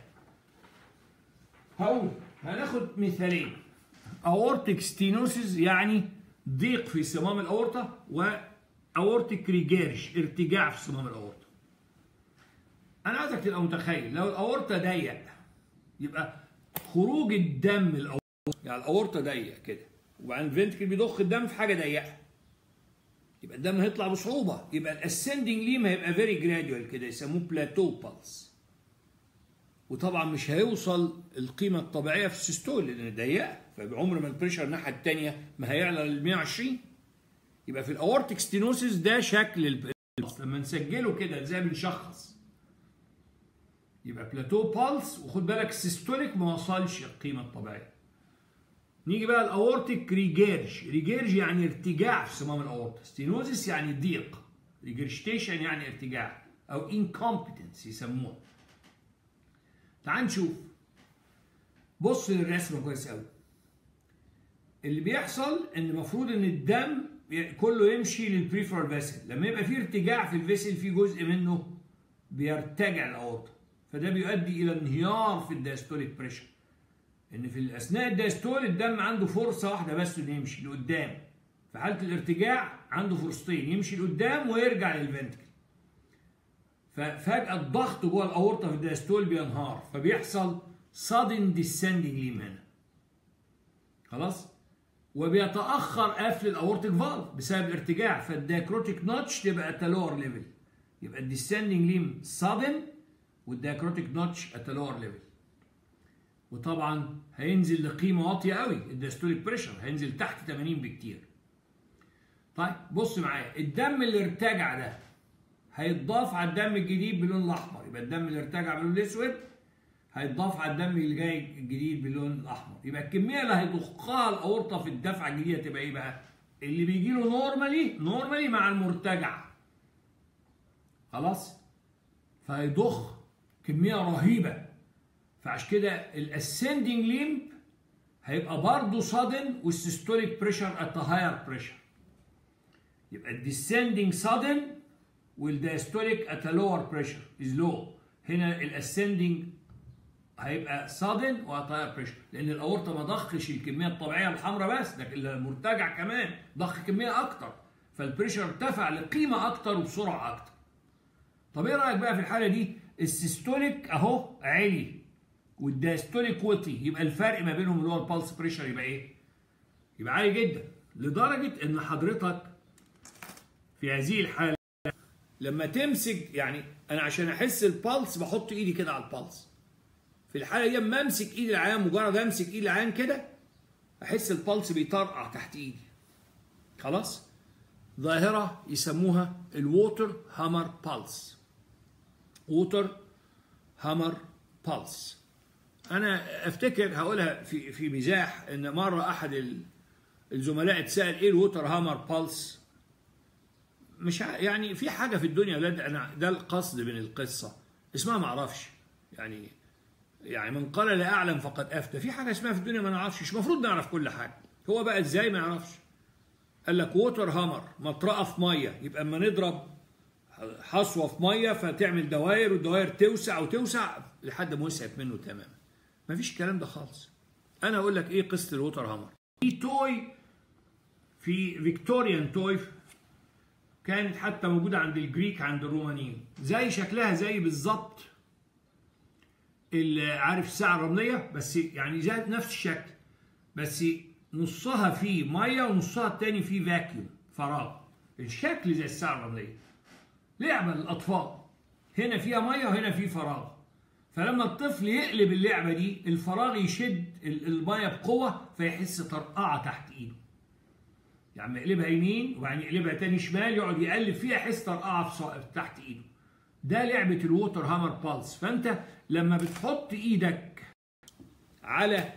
هقول هناخد مثالين اورتيك ستينوسيس يعني ضيق في صمام الاورطه واورتيك ريجيرش ارتجاع في صمام الاورطه انا عايزك تبقى متخيل لو الاورطه ضيق يبقى خروج الدم الاورطه يعني الاورطه ضيق كده وبعدين الفنتكل بيضخ الدم في حاجه ضيقه يبقى الدم هيطلع بصعوبه يبقى الاسندنج ليم هيبقى فيري جراديوال كده يسموه بلاتو بالس وطبعا مش هيوصل القيمه الطبيعيه في السيستول لان ضيقه فعمر ما البريشر الناحيه الثانيه ما هيعلى لل 120 يبقى في الاورتيك ستينوسيس ده شكل الب... لما نسجله كده زي بنشخص يبقى بلاتو بالس وخد بالك السيستوليك ما وصلش القيمه الطبيعيه نيجي بقى الاورتيك ريجيرج ريجيرج يعني ارتجاع في صمام الاورطه ستينوزيس يعني ضيق ريجرشتيشن يعني ارتجاع او انكومبتنس يسموها تعال نشوف بص للرسمه كويس قوي اللي بيحصل ان المفروض ان الدم كله يمشي للبريفرال فيسل لما يبقى في ارتجاع في الفيسل في جزء منه بيرتجع الاورطه فده بيؤدي الى انهيار في الدايستوليك بريشر ان في اثناء الدايستول الدم عنده فرصه واحده بس انه يمشي لقدام في حاله الارتجاع عنده فرصتين يمشي لقدام ويرجع للفنتكل ففجاه الضغط جوه الاورطه في الدايستول بينهار فبيحصل sudden descending limb هنا خلاص وبيتاخر قفل الاورتيك فالف بسبب الارتجاع فالدايكروتيك نوتش تبقى ات لور ليفل يبقى الديسندنج ليم sudden والدايكروتيك نوتش ات لور ليفل وطبعا هينزل لقيمه واطيه قوي الدايستوليك بريشر هينزل تحت 80 بكتير طيب بص معايا الدم اللي ارتجع ده هيتضاف على الدم الجديد باللون الاحمر يبقى الدم اللي ارتجع باللون الاسود هيتضاف على الدم اللي جاي الجديد باللون الاحمر يبقى الكميه اللي هيضخها الاورطه في الدفعه الجديده تبقى ايه بقى اللي بيجي له نورمالي نورمالي مع المرتجع خلاص فهيضخ كميه رهيبه فعشان كده الاسندنج ليمب هيبقى برضه صادن والسيستوليك بريشر ات هاير بريشر يبقى الديسندنج صادن والدايستوليك ات لور بريشر از لو هنا الاسندنج هيبقى صادن وات هاير بريشر لان الاورطه ما ضخش الكميه الطبيعيه الحمراء بس لكن المرتجع كمان ضخ كميه اكتر فالبريشر ارتفع لقيمه اكتر وبسرعه اكتر طب ايه رايك بقى في الحاله دي السيستوليك اهو عالي والدايستوليك وطي يبقى الفرق ما بينهم اللي هو البلس بريشر يبقى ايه؟ يبقى عالي جدا لدرجه ان حضرتك في هذه الحاله لما تمسك يعني انا عشان احس البلس بحط ايدي كده على البلس في الحاله دي اما امسك ايد العيان مجرد امسك ايد العيان كده احس البلس بيطرقع تحت ايدي خلاص ظاهره يسموها الووتر هامر بالس ووتر هامر بالس انا افتكر هقولها في في مزاح ان مره احد الزملاء اتسال ايه الووتر هامر بالس مش يعني في حاجه في الدنيا ولاد انا ده القصد من القصه اسمها ما اعرفش يعني يعني من قال لا اعلم فقد افتى في حاجه اسمها في الدنيا ما نعرفش مش المفروض نعرف كل حاجه هو بقى ازاي ما يعرفش قال لك ووتر هامر مطرقه في ميه يبقى اما نضرب حصوه في ميه فتعمل دوائر والدوائر توسع وتوسع لحد ما وسعت منه تماما مفيش الكلام ده خالص انا اقول لك ايه قصه الووتر هامر في توي في فيكتوريان توي كانت حتى موجوده عند الجريك عند الرومانيين زي شكلها زي بالظبط عارف الساعه الرمليه بس يعني زي نفس الشكل بس نصها فيه ميه ونصها التاني فيه فاكيوم فراغ الشكل زي الساعه الرمليه لعبه للاطفال هنا فيها ميه وهنا فيه فراغ فلما الطفل يقلب اللعبه دي الفراغ يشد الميه بقوه فيحس طرقعه تحت ايده يعني يقلبها يمين وبعدين يقلبها تاني شمال يقعد يقلب فيها يحس طرقعه في تحت ايده ده لعبه الووتر هامر بالس فانت لما بتحط ايدك على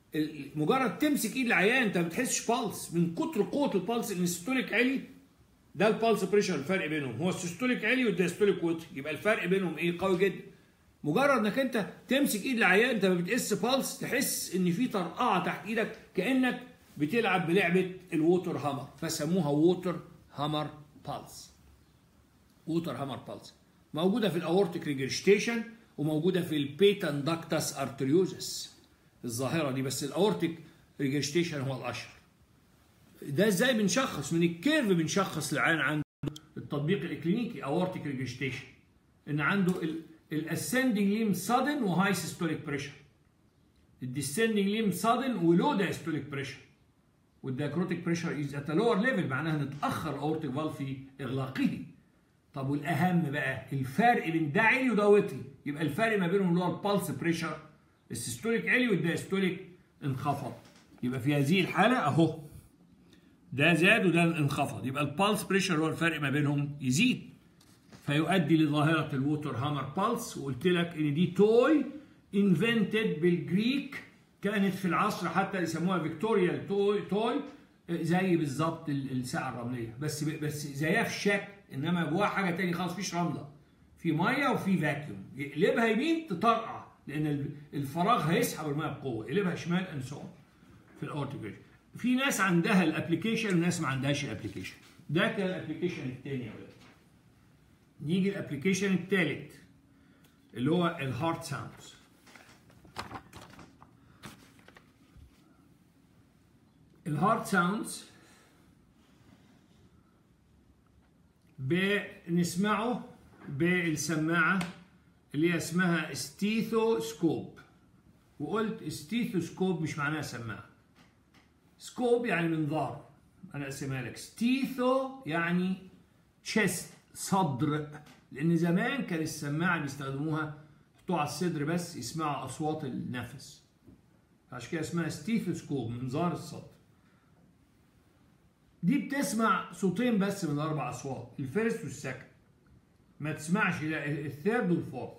مجرد تمسك ايد العيان انت ما بتحسش بالس من كتر قوه البالس ان السيستوليك عالي ده البالس بريشر الفرق بينهم هو السيستوليك عالي والديستوليك وطي يبقى الفرق بينهم ايه قوي جدا مجرد انك انت تمسك ايد العيان انت ما بتقيس بالس تحس ان في طرقعه تحت ايدك كانك بتلعب بلعبه الووتر هامر فسموها ووتر هامر بالس ووتر هامر بالس موجوده في الاورتيك ريجرشتيشن وموجوده في البيتان داكتاس ارتريوزس الظاهره دي بس الاورتيك ريجرشتيشن هو الاشهر ده ازاي بنشخص من الكيرف بنشخص العيان عنده التطبيق الاكلينيكي اورتيك ريجرشتيشن ان عنده الاسندنج ليم سادن وهاي سيستوليك بريشر الديسندنج ليم سادن ولو دايستوليك بريشر والدايكروتيك بريشر از ات لور ليفل معناها نتاخر الاورتيك فالف في اغلاقه طب والاهم بقى الفرق بين ده عالي وده وطي يبقى الفرق ما بينهم اللي هو البالس بريشر السيستوليك عالي والدايستوليك انخفض يبقى في هذه الحاله اهو ده زاد وده انخفض يبقى البالس بريشر هو الفرق ما بينهم يزيد فيؤدي لظاهره الووتر هامر بالس وقلت لك ان دي توي انفنتد بالجريك كانت في العصر حتى يسموها فيكتوريال توي توي زي بالظبط الساعه الرمليه بس بس زيها في الشكل انما جواها حاجه تاني خالص مفيش رمله في ميه وفي فاكيوم يقلبها يمين تطرقع لان الفراغ هيسحب الميه بقوه يقلبها شمال اند سو في الاورتيكيشن في ناس عندها الابلكيشن وناس ما عندهاش الابلكيشن ده كان الابلكيشن الثاني يا ولاد نيجي الابلكيشن الثالث اللي هو الهارت ساوندز الهارت ساوندز بنسمعه بالسماعة اللي هي اسمها ستيثوسكوب وقلت ستيثوسكوب مش معناها سماعة سكوب يعني منظار انا اقسمها لك ستيثو يعني تشست صدر لان زمان كان السماعه بيستخدموها يحطوها على الصدر بس يسمعوا اصوات النفس عشان كده اسمها ستيثوسكوب منظار الصدر دي بتسمع صوتين بس من الاربع اصوات الفيرست والسكند ما تسمعش الثيرد والفورث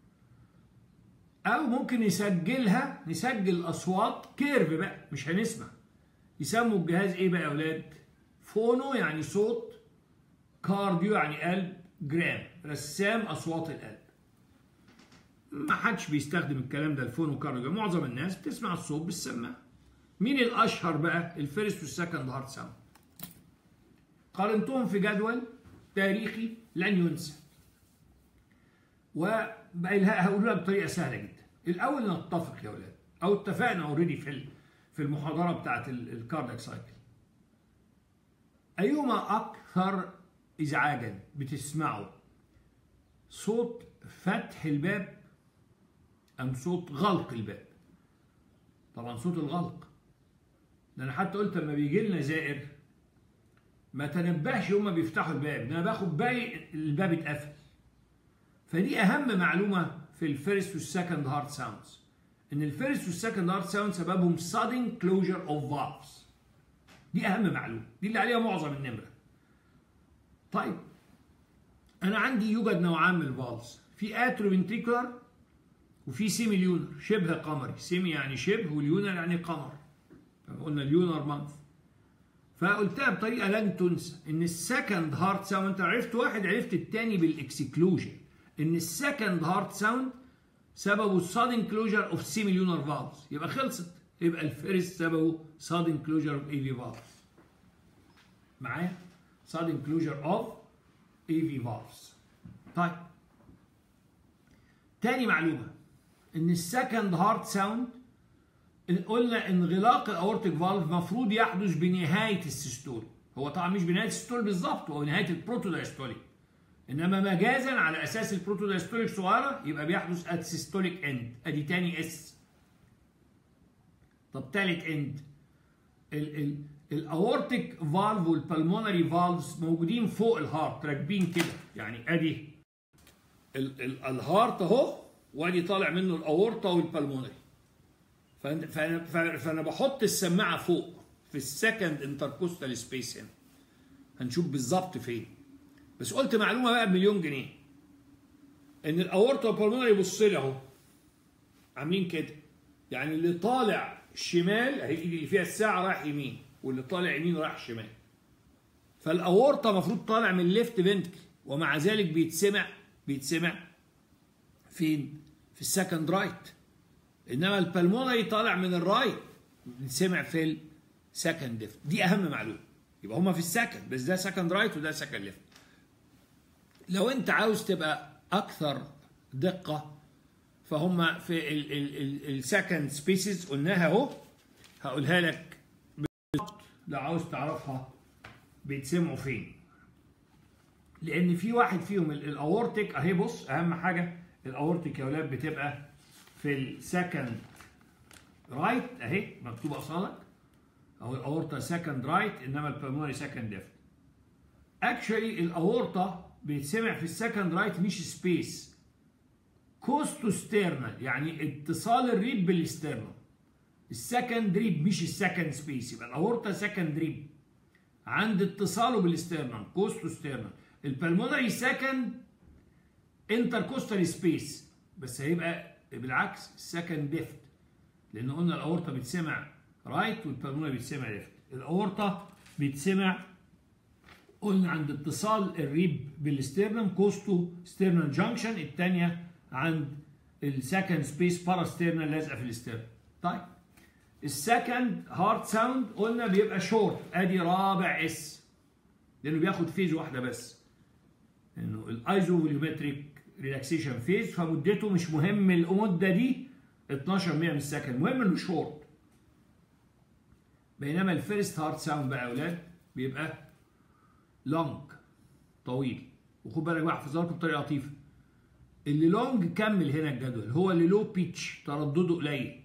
او ممكن نسجلها نسجل الاصوات كيرف بقى مش هنسمع يسموا الجهاز ايه بقى يا اولاد فونو يعني صوت كارديو يعني قلب جرام رسام اصوات القلب ما حدش بيستخدم الكلام ده الفونو كارديو معظم الناس بتسمع الصوت بالسماعه مين الاشهر بقى الفيرست والسكند هارت ساوند قارنتهم في جدول تاريخي لن ينسى وهقولها بطريقه سهله جدا الاول نتفق يا اولاد او اتفقنا اوريدي في في المحاضره بتاعت الكاردياك سايكل ايهما اكثر ازعاجا بتسمعه صوت فتح الباب ام صوت غلق الباب طبعا صوت الغلق ده انا حتى قلت لما بيجي لنا زائر ما تنبهش هما بيفتحوا الباب ده انا باخد بالي الباب اتقفل فدي اهم معلومه في الفيرست والسكند هارت ساوندز ان الفيرست والسكند هارت ساوند سببهم sudden closure of valves دي اهم معلومه دي اللي عليها معظم النمره طيب انا عندي يوجد نوعان من الفالفز في اتروفنتريكولار وفي سيمي ليونر شبه قمري سيمي يعني شبه واليونر يعني قمر قلنا اليونر مانث فقلتها بطريقه لن تنسى ان السكند هارت ساوند انت عرفت واحد عرفت الثاني بالاكسكلوجن ان السكند هارت ساوند سببه sudden closure of semilunar valves يبقى خلصت يبقى الفيرست سببه sudden closure of AV valves معايا sudden closure of AV valves طيب تاني معلومة ان السكند هارت ساوند قلنا انغلاق الاورتيك فالف مفروض يحدث بنهاية السيستول هو طبعا مش بنهاية السيستول بالظبط هو نهاية البروتودايستوليك انما مجازا على اساس البروتودايستوليك صغيره يبقى بيحدث ات سيستوليك اند ادي تاني اس طب تالت اند الاورتيك فالف والبلمونري فالفز موجودين فوق الهارت راكبين كده يعني ادي ال ال الهارت اهو وادي طالع منه الاورطه والبلمونري فانا فانا, فأنا بحط السماعه فوق في السكند انتركوستال سبيس هنا هنشوف بالظبط فين بس قلت معلومه بقى بمليون جنيه ان الاورطه والبلمونري يبص لي اهو عاملين كده يعني اللي طالع شمال اهي اللي فيها الساعه رايح يمين واللي طالع يمين رايح شمال فالاورطه المفروض طالع من الليفت فنتكل ومع ذلك بيتسمع بيتسمع فين في السكند رايت انما البلمونري طالع من الرايت بيتسمع في السكند ليفت دي اهم معلومه يبقى هما في السكند بس ده سكند رايت وده سكند ليفت لو انت عاوز تبقى اكثر دقه فهم في السكند سبيسيز قلناها اهو هقولها لك بالظبط لو عاوز تعرفها بيتسمعوا فين لان في واحد فيهم الاورتيك اهي بص اهم حاجه الاورتيك يا ولاد بتبقى في السكند رايت اهي مكتوبه قصادك او الاورتا سكند رايت انما البلمونري سكند ليفت اكشولي الاورتا بيتسمع في السكند رايت مش سبيس كوستو ستيرنال يعني اتصال الريب بالاسترنال السكند ريب مش السكند سبيس يبقى الاورتا سكند ريب عند اتصاله بالاسترنال كوستو ستيرنال البلمونري سكند انتركوستال سبيس بس هيبقى بالعكس السكند ليفت لان قلنا الاورتا بتسمع رايت والبلمونري بيتسمع ليفت الاورتا بيتسمع قلنا عند اتصال الريب بالاسترنم كوستو ستيرنال جانكشن الثانيه عند السكند سبيس باراسترنال لازقه في الاسترنم طيب السكند هارت ساوند قلنا بيبقى شورت ادي رابع اس لانه بياخد فيز واحده بس انه الايزو فوليومتريك ريلاكسيشن فيز فمدته مش مهم المده دي 12 من السكند المهم انه شورت بينما الفيرست هارت ساوند بقى يا اولاد بيبقى لونج طويل وخد بالك بقى احفظها لكم بطريقه لطيفه اللي لونج كمل هنا الجدول هو اللي لو بيتش تردده قليل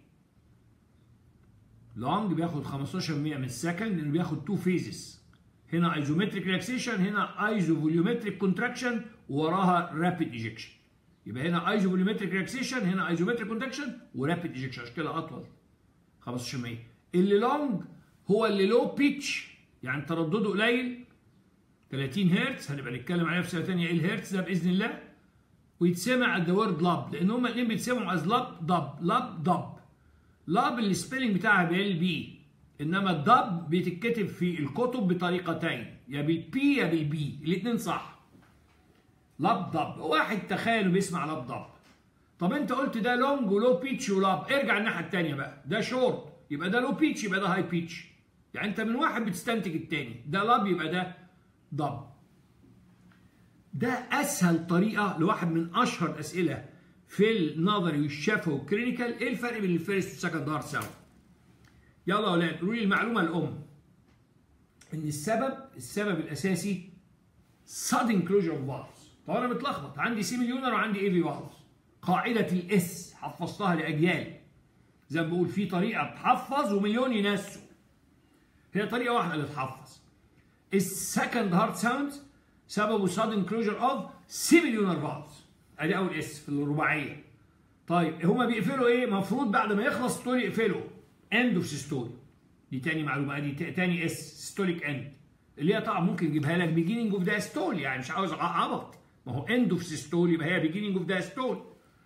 لونج بياخد 15% من السكند لانه بياخد تو فيزز هنا ايزومتريك ريلاكسيشن هنا ايزو فوليومتريك كونتراكشن وراها رابيد ايجكشن يبقى هنا ايزو فوليومتريك ريلاكسيشن هنا ايزومتريك كونتراكشن ورابيد ايجكشن عشان كده اطول 15% اللي لونج هو اللي لو بيتش يعني تردده قليل 30 هرتز هنبقى نتكلم عليها في سنه ثانيه ايه الهرتز ده باذن الله ويتسمع ذا وورد لاب لان هما الاثنين بيتسمعوا از لاب دب لاب دب لاب السبيلنج بتاعها بال بي انما الدب بتتكتب في الكتب بطريقتين يا بالبي يا بالبي الاثنين صح لاب دب واحد تخيل بيسمع لاب دب طب انت قلت ده لونج ولو بيتش ولاب ارجع الناحيه الثانيه بقى ده شورت يبقى ده لو بيتش يبقى ده هاي بيتش يعني انت من واحد بتستنتج الثاني ده لاب يبقى ده ضب ده اسهل طريقه لواحد من اشهر الاسئله في النظري والشفوي والكلينيكال ايه الفرق بين الفيرست والسكند هارت ساوند يلا يا اولاد قولوا لي المعلومه الام ان السبب السبب الاساسي sudden closure of valves طب انا متلخبط عندي سي مليونر وعندي اي في فالفز قاعده الاس حفظتها لاجيال زي ما بقول في طريقه تحفظ ومليون ينسوا هي طريقه واحده اللي تحفظ السكند هارت ساوند سببه sudden closure of semilunar valves ادي اول اس في الرباعيه طيب هما بيقفلوا ايه المفروض بعد ما يخلص ستول يقفلوا اند اوف سيستول دي تاني معلومه ادي تاني اس ستوليك اند اللي هي طبعا ممكن يجيبها لك بيجيننج اوف داستول يعني مش عاوز عبط ما هو اند اوف سيستول يبقى هي بيجيننج اوف داستول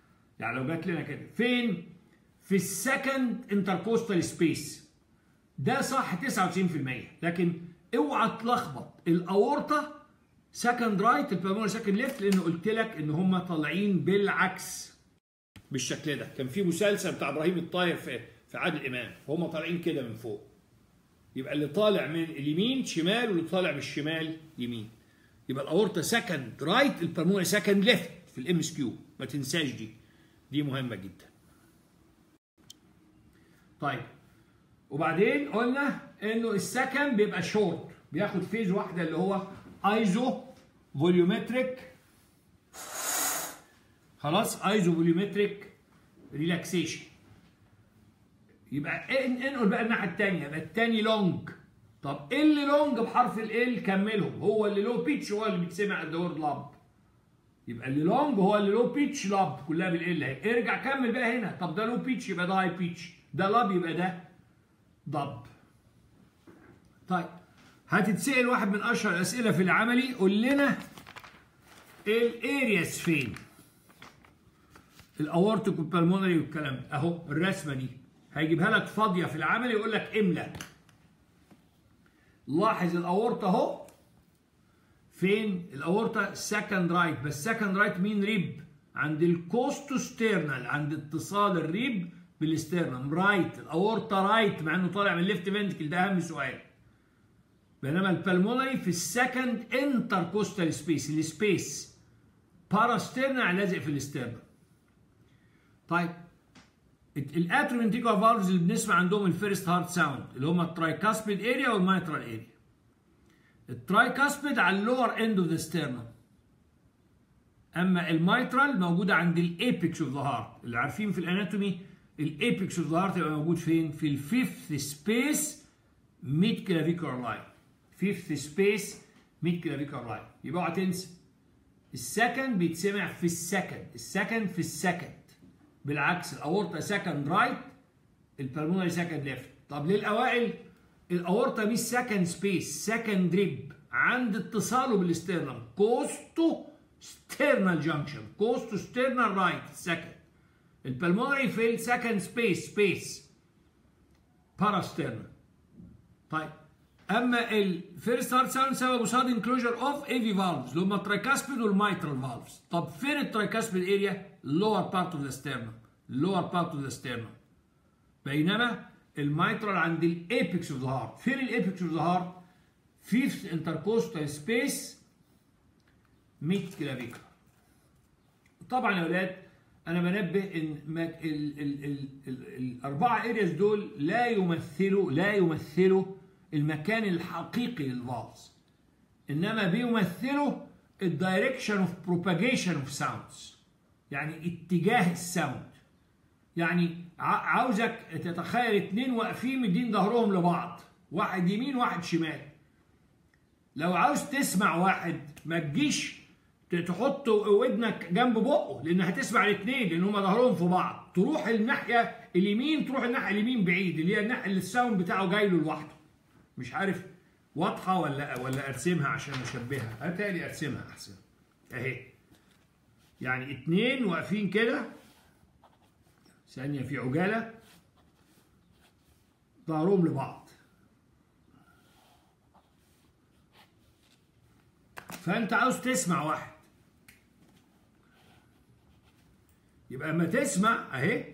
يعني لو جات لنا كده فين في السكند انتركوستال سبيس ده صح 99% لكن اوعى تلخبط الاورطه سكند رايت البلمونري سكند ليفت لان قلت لك ان هم طالعين بالعكس بالشكل ده كان في مسلسل بتاع ابراهيم الطاير في في عادل امام هم طالعين كده من فوق يبقى اللي طالع من اليمين شمال واللي طالع من الشمال يمين يبقى الاورطه سكند رايت البلمونري سكند ليفت في الام اس كيو ما تنساش دي دي مهمه جدا طيب وبعدين قلنا انه السكند بيبقى شورت بياخد فيز واحده اللي هو ايزو فوليومتريك خلاص ايزو فوليومتريك ريلاكسيشن يبقى انقل بقى الناحيه الثانيه يبقى الثاني لونج طب ايه اللي لونج بحرف ال كملهم هو اللي لو بيتش هو اللي بيتسمع الدورد لاب يبقى اللي لونج هو اللي لو بيتش لاب كلها بالال اهي ارجع كمل بقى هنا طب ده لو بيتش يبقى ده هاي بيتش ده لاب يبقى ده ضب طيب هتتسأل واحد من اشهر الاسئله في العملي قول لنا الارياس فين الاورتيك والبلمونري والكلام ده اهو الرسمه دي هيجيبها لك فاضيه في العمل يقول لك املى لاحظ الاورطه اهو فين الاورطه سكند رايت بس سكند رايت مين ريب عند الكوستوستيرنال عند اتصال الريب بالاسترنم رايت الاورطه رايت مع انه طالع من الليفت فنتكل ده اهم سؤال بينما البلمونري في السكند انتركوستال سبيس السبيس باراسترنال لازق في الاسترنم طيب الاتروفنتيكولا فالفز اللي بنسمع عندهم الفيرست هارت ساوند اللي هم الترايكاسبيد اريا والمايترال اريا الترايكاسبيد على اللور اند اوف ذا ستيرنم اما المايترال موجوده عند الايبكس اوف ذا هارت اللي عارفين في الاناتومي الايبكس اوف ذا هارت يبقى موجود فين في الفيفث سبيس ميد كلافيكولار لاين فيفث سبيس ميد كلافيكولار لاين يبقى اوعى تنسى السكند بيتسمع في السكند السكند في السكند بالعكس الاورطه سكند رايت البلمونري سكند ليفت طب للاوائل الاورطه مش سكند سبيس سكند ريب عند اتصاله بالاسترنم كوستو ستيرنال جانكشن كوستو ستيرنال رايت سكند البلمونري في السكند سبيس سبيس باراسترنال طيب اما الفيرست هارت ساوند سببه سادن كلوجر اوف ايفي فالفز اللي هم الترايكاسبيد والمايترال فالفز طب فين الترايكاسبيد اريا lower part of the sternum lower part of the sternum بينما الميترال عند الابيكس اوف ذا هارت فين الابيكس اوف ذا هارت فيفث انتركوستال سبيس ميد كلافيكر طبعا يا اولاد انا بنبه ان ال ال ال ال ال الاربعه ارياز دول لا يمثلوا لا يمثلوا المكان الحقيقي للفالز انما بيمثلوا الدايركشن اوف بروباجيشن اوف ساوندز يعني اتجاه الساوند يعني عاوزك تتخيل اتنين واقفين مدين ظهرهم لبعض واحد يمين واحد شمال لو عاوز تسمع واحد ما تجيش تحط ودنك جنب بقه لان هتسمع الاثنين لان هما ظهرهم في بعض تروح الناحيه اليمين تروح الناحيه اليمين بعيد اللي هي الناحيه اللي الساوند بتاعه جاي له لوحده مش عارف واضحه ولا ولا ارسمها عشان اشبهها هتالي ارسمها احسن اهي يعني اتنين واقفين كده ثانية في عجالة ظهرهم لبعض فأنت عاوز تسمع واحد يبقى اما تسمع اهي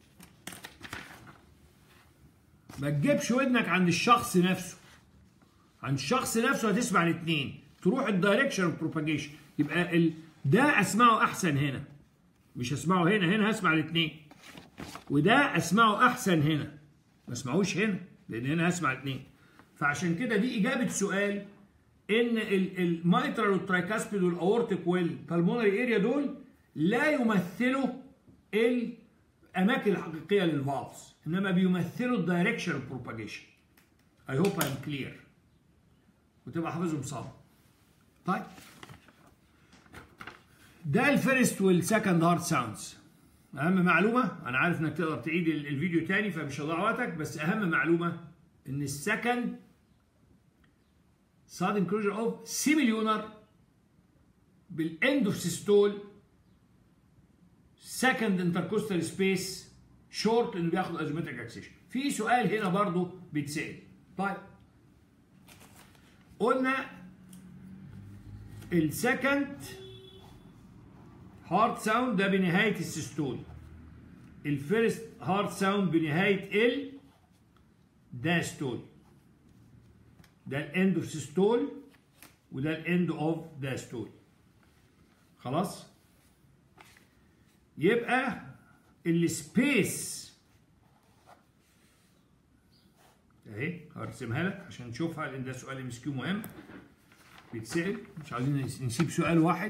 ما تجيبش ودنك عند الشخص نفسه عند الشخص نفسه هتسمع الاثنين تروح الدايركشن اوف بروباجيشن يبقى ال... ده اسمعه احسن هنا مش اسمعه هنا هنا هسمع الاثنين وده اسمعه احسن هنا ما اسمعوش هنا لان هنا هسمع الاثنين فعشان كده دي اجابه سؤال ان المايترال والترايكاسبيد والاورتيك والبلمونري اريا دول لا يمثلوا الاماكن الحقيقيه للفالفز انما بيمثلوا الدايركشن اوف بروباجيشن اي هوب ايم كلير وتبقى حافظهم صعب طيب ده الفيرست والسكند هارت ساوندز اهم معلومه انا عارف انك تقدر تعيد الفيديو تاني فمش هضيع وقتك بس اهم معلومه ان السكند sudden closure of semilunar بالاند اوف سيستول سكند انتركوستال سبيس شورت انه بياخد ازومتريك اكسيشن في سؤال هنا برضو بيتسال طيب قلنا السكند هارت ساوند ده بنهايه السيستول الفيرست هارت ساوند بنهايه ال داستول ده الاند اوف سيستول وده الاند اوف داستول خلاص يبقى السبيس اهي هرسمها لك عشان نشوفها لان ده سؤال ام اس كيو مهم بيتسال مش عايزين نسيب سؤال واحد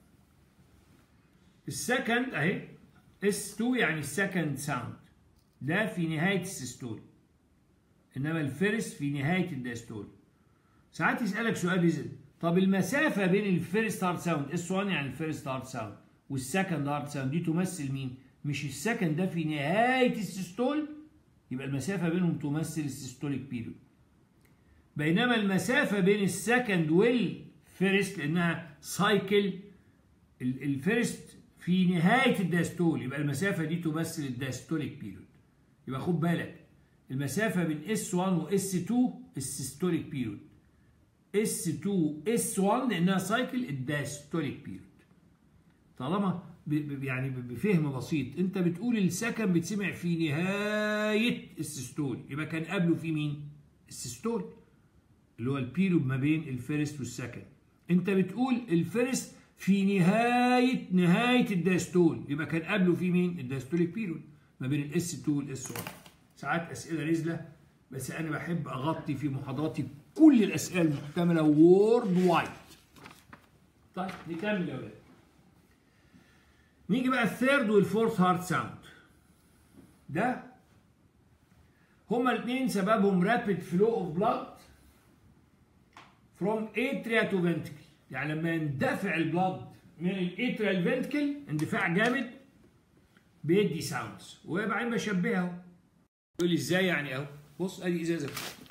السكند اهي اس 2 يعني السكند ساوند ده في نهايه السيستول انما الفيرست في نهايه الداستول ساعات يسالك سؤال يزن طب المسافه بين الفيرست هارت ساوند اس 1 يعني الفيرست هارت ساوند والسكند هارت ساوند دي تمثل مين مش السكند ده في نهايه السيستول يبقى المسافه بينهم تمثل السيستوليك بيريود بينما المسافه بين السكند والفيرست لانها سايكل الفيرست في نهايه الداستول يبقى المسافه دي تمثل الداستوليك بيريود يبقى خد بالك المسافه بين اس 1 واس 2 السيستوليك بيريود اس 2 اس 1 لانها سايكل الداستوليك بيريود طالما يعني بفهم بسيط انت بتقول السكن بتسمع في نهايه السيستول يبقى كان قبله في مين السيستول اللي هو البيريود ما بين الفيرست والسكن انت بتقول الفيرست في نهايه نهايه الداستول يبقى كان قبله في مين الداستوليك بيريود ما بين الاس 2 والاس 1 ساعات اسئله نزله بس انا بحب اغطي في محاضراتي كل الاسئله المحتمله وورد وايد طيب نكمل يا ولاد نيجي بقى الثيرد والفورث هارت ساوند ده هما الاثنين سببهم رابيد فلو اوف بلاد فروم اتريا تو فنتكل يعني لما يندفع البلاد من الاتريا الفنتكل اندفاع جامد بيدي ساوندز وبعدين بشبهه يقول لي ازاي يعني اهو بص ادي ازازه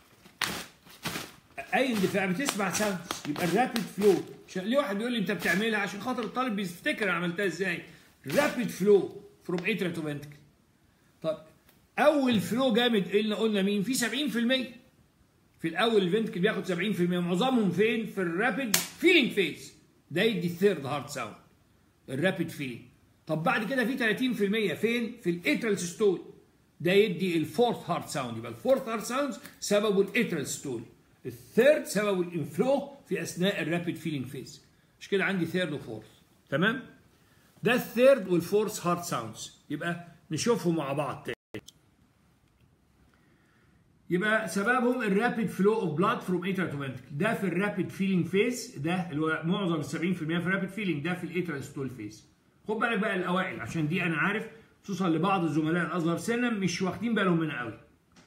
اي اندفاع بتسمع ساوندز يبقى الرابيد فلو ليه واحد بيقول لي انت بتعملها عشان خاطر الطالب بيفتكر انا عملتها ازاي رابيد فلو فروم اتريا تو فنتكل طب اول فلو جامد قلنا قلنا مين في 70% في الاول الفنتكل بياخد 70% معظمهم فين في الرابيد فيلينج فيز ده يدي الثيرد هارت ساوند الرابيد فيلينج طب بعد كده في 30% فين في الاترال ستول ده يدي الفورث هارت ساوند يبقى الفورث هارت ساوند سببه الاترال ستول الثيرد سببه الانفلو في اثناء الرابيد فيلينج فيز مش كده عندي ثيرد وفورث تمام ده الثيرد والفورث هارت ساوندز يبقى نشوفهم مع بعض تاني يبقى سببهم الرابيد فلو اوف بلاد فروم اترال تو فنتكل ده في الرابيد فيلينج فيز ده اللي هو معظم ال 70% في الرابيد فيلينج ده في الاترال ستول فيز خد بالك بقى الاوائل عشان دي انا عارف خصوصا لبعض الزملاء الاصغر سنا مش واخدين بالهم منها قوي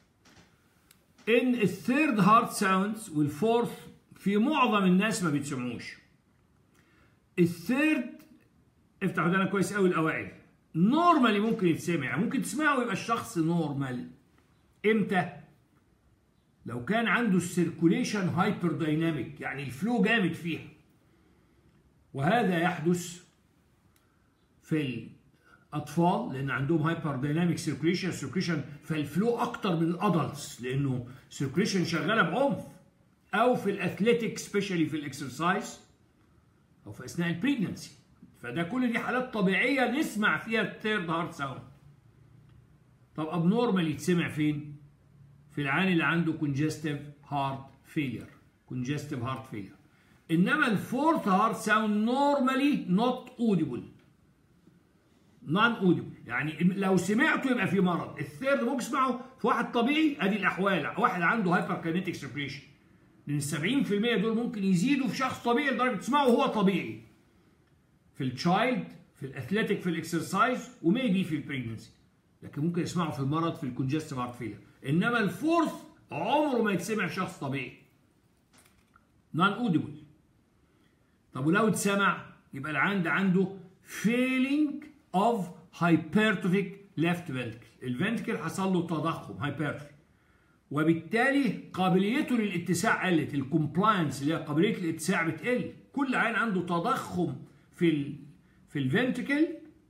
ان الثيرد هارت ساوندز والفورث في معظم الناس ما بيتسمعوش الثيرد افتح ودانك كويس قوي الاوائل نورمالي ممكن يتسمع ممكن تسمعه ويبقى الشخص نورمال امتى لو كان عنده السيركوليشن هايبر دايناميك يعني الفلو جامد فيها وهذا يحدث في الاطفال لان عندهم هايبر دايناميك سيركوليشن سيركوليشن فالفلو اكتر من الادلتس لانه سيركوليشن شغاله بعنف او في الاثليتيك سبيشالي في الاكسرسايز او في اثناء البريجنسي فده كل دي حالات طبيعيه نسمع فيها الثيرد هارت ساوند طب ابنورمال يتسمع فين في العين اللي عنده كونجستيف هارت فيلير كونجستيف هارت فيلير انما الفورث هارت ساوند نورمالي نوت اوديبل نون اوديبل يعني لو سمعته يبقى في مرض الثيرد ممكن تسمعه في واحد طبيعي ادي الاحوال واحد عنده هايبر كينيتيك سيركيشن لان ال 70% دول ممكن يزيدوا في شخص طبيعي لدرجه تسمعه وهو طبيعي في التشايلد في الاثليتيك في الاكسرسايز وميبي في البريجنسي لكن ممكن يسمعه في المرض في الكونجستيف هارت فيلير انما الفورث عمره ما يتسمع شخص طبيعي نون اوديبل طب ولو اتسمع يبقى العند عنده فيلينج اوف هايبرتروفيك ليفت فنتكل الفنتكل حصل له تضخم هايبرتروفي وبالتالي قابليته للاتساع قلت الكومبلاينس اللي هي قابليه الاتساع بتقل كل عين عنده تضخم في ال في الفنتكل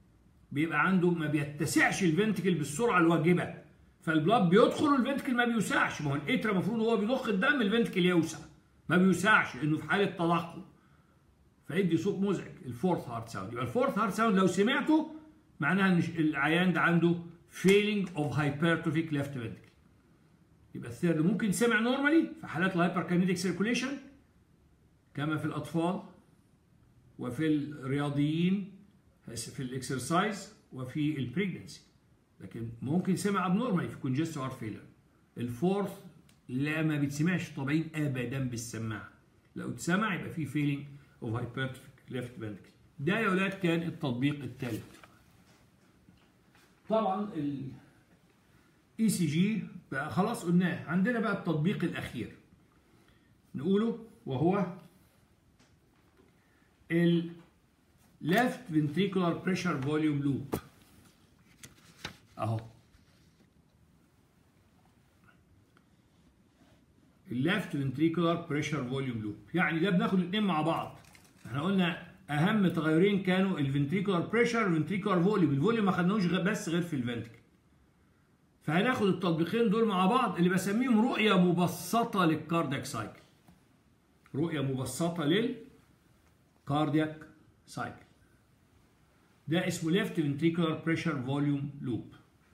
بيبقى عنده ما بيتسعش الفنتكل بالسرعه الواجبه فالبلاد بيدخل والفنتكل ما بيوسعش ما هو الاتر المفروض هو بيضخ الدم الفنتكل يوسع ما بيوسعش لانه في حاله تضخم فيدي صوت مزعج الفورث هارت ساوند يبقى الفورث هارت ساوند لو سمعته معناها ان العيان ده عنده فيلينج اوف hypertrophic left ventricle يبقى الثيرد ممكن سمع نورمالي في حالات الهايبركاينيتيك سيركوليشن كما في الاطفال وفي الرياضيين في الاكسرسايز وفي البريجنسي لكن ممكن سمع ابنورمالي في كونجستيف هارت فيلر الفورث لا ما بيتسمعش طبيعي ابدا بالسماعه لو اتسمع يبقى في فيلينج اوف هايبرتروفيك ليفت فنتريكل ده يا اولاد كان التطبيق الثالث طبعا الاي سي جي بقى خلاص قلناه عندنا بقى التطبيق الاخير نقوله وهو ال left ventricular pressure volume loop اهو الليفت ventricular pressure volume loop يعني ده بناخد الاثنين مع بعض احنا قلنا اهم تغيرين كانوا الفنتريكولار بريشر والفنتريكولار فوليوم الفوليوم ما خدناهوش بس غير في الفنتريكل فهناخد التطبيقين دول مع بعض اللي بسميهم رؤيه مبسطه للكاردياك سايكل رؤيه مبسطه للكاردياك سايكل ده اسمه ليفت ventricular pressure volume loop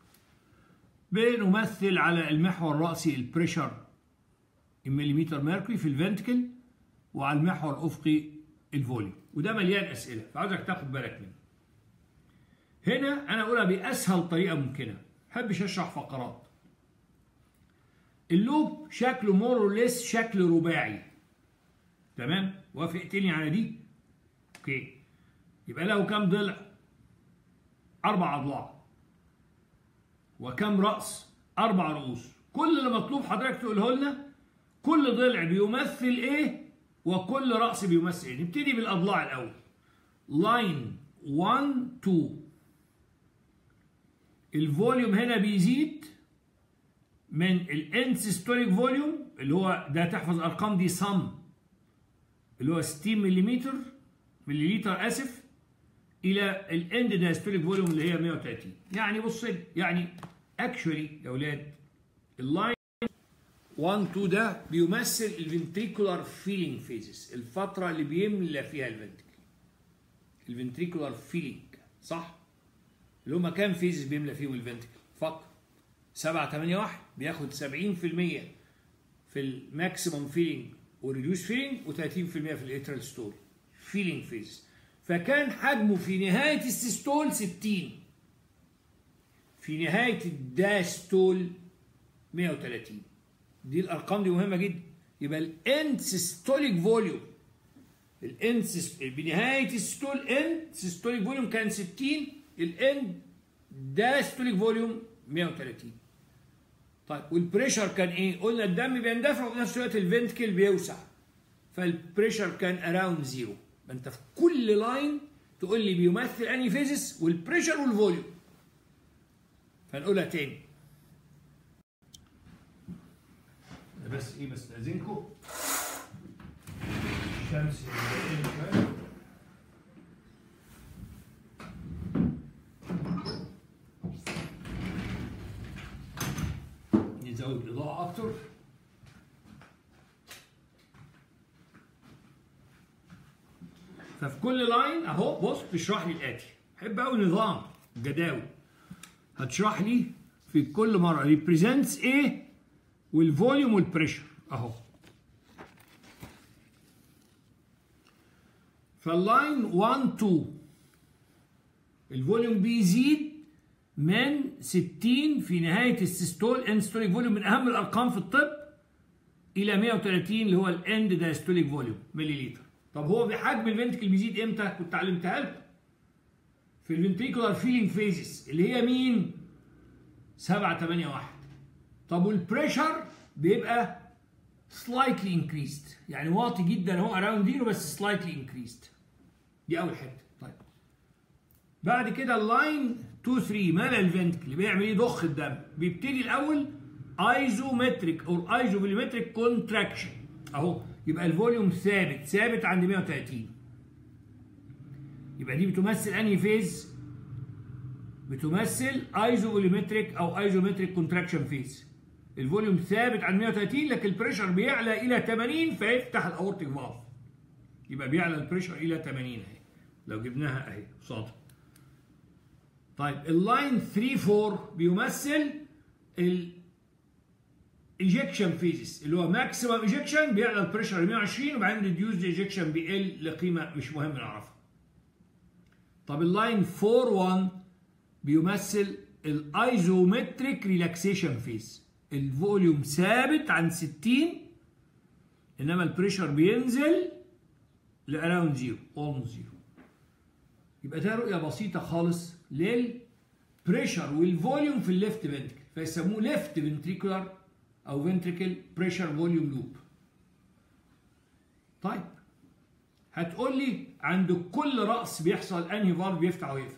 بنمثل على المحور الرأسي البريشر المليمتر ميركوري في الفنتكل وعلى المحور الأفقي الفوليوم وده مليان أسئلة فعاوزك تاخد بالك منه هنا أنا أقولها بأسهل طريقة ممكنة محبش أشرح فقرات اللوب شكله مور ليس شكل رباعي تمام وافقتني على دي اوكي يبقى له كام ضلع أربع أضلاع وكم رأس أربع رؤوس كل اللي مطلوب حضرتك تقوله لنا كل ضلع بيمثل إيه وكل رأس بيمثل إيه نبتدي بالأضلاع الأول لاين 1 2 الفوليوم هنا بيزيد من الان سيستوليك فوليوم اللي هو ده تحفظ الارقام دي صم اللي هو 60 ملم مليلتر اسف الى الاند دايستوليك فوليوم اللي هي 130 يعني بص يعني اكشولي يا اولاد اللاين 1 2 ده بيمثل الفنتريكولار فيلينج فيزز الفتره اللي بيملى فيها الفنتريكل الفنتريكولار فيلينج صح اللي هما كام فيزز بيملى فيهم الفنتريكل فقط 7 8 1 بياخد 70% في الماكسيموم فيلينج والريديوس فيلينج و30% في الاترال ستوري فيلينج فيز فكان حجمه في نهاية السيستول 60 في نهاية الداستول 130 دي الأرقام دي مهمة جدا يبقى الان سيستوليك فوليوم الان بنهاية السيستول ان سيستوليك فوليوم كان 60 الان داستوليك فوليوم 130 طيب والبريشر كان ايه؟ قلنا الدم بيندفع وفي نفس الوقت الفنتكل بيوسع فالبريشر كان اراوند زيرو ما انت في كل لاين تقول لي بيمثل انهي فيزيس والبريشر والفوليوم فنقولها تاني بس ايه بستاذنكم الشمس نزود الاضاءه اكتر ففي كل لاين اهو بص تشرح لي الاتي احب قوي نظام جداول هتشرح لي في كل مره ريبريزنتس ايه والفوليوم والبريشر اهو فاللاين 1 2 الفوليوم بيزيد من 60 في نهايه السيستول اند ستوليك فوليوم من اهم الارقام في الطب الى 130 اللي هو الاند دايستوليك فوليوم مليلتر طب هو بحجم الفنتكل بيزيد امتى؟ كنت علمتها لكم. في الفنتريكولار فيلينج فيزز اللي هي مين؟ 7 8 1. طب والبريشر بيبقى سلايتلي انكريزد يعني واطي جدا هو اراوند زيرو بس سلايتلي انكريزد. دي اول حته طيب. بعد كده اللاين 2 3 مال الفنتكل بيعمل ايه؟ ضخ الدم بيبتدي الاول ايزومتريك او ايزوفوليومتريك كونتراكشن اهو يبقى الفوليوم ثابت ثابت عند 130 يبقى دي بتمثل انهي فيز بتمثل ايزوفوليومتريك او ايزومتريك كونتراكشن فيز الفوليوم ثابت عن 130 لكن البريشر بيعلى الى 80 فيفتح الاورتيك فالف يبقى بيعلى البريشر الى 80 اهي لو جبناها اهي قصادها طيب اللاين 3 4 بيمثل ال ايجكشن فيزز اللي هو ماكسيمم ايجكشن بيعلى البريشر ل 120 وبعدين ريديوز ايجكشن بيقل لقيمه مش مهم نعرفها. طب اللاين 4 1 بيمثل الايزومتريك ريلاكسيشن فيز الفوليوم ثابت عن 60 انما البريشر بينزل لاراوند زيرو اولموست زيرو يبقى ده رؤيه بسيطه خالص للبريشر والفوليوم في الليفت فنتريكل فيسموه ليفت فنتريكولار او فنتريكل بريشر فوليوم لوب طيب هتقول لي عند كل راس بيحصل انهي فالف بيفتح ويقفل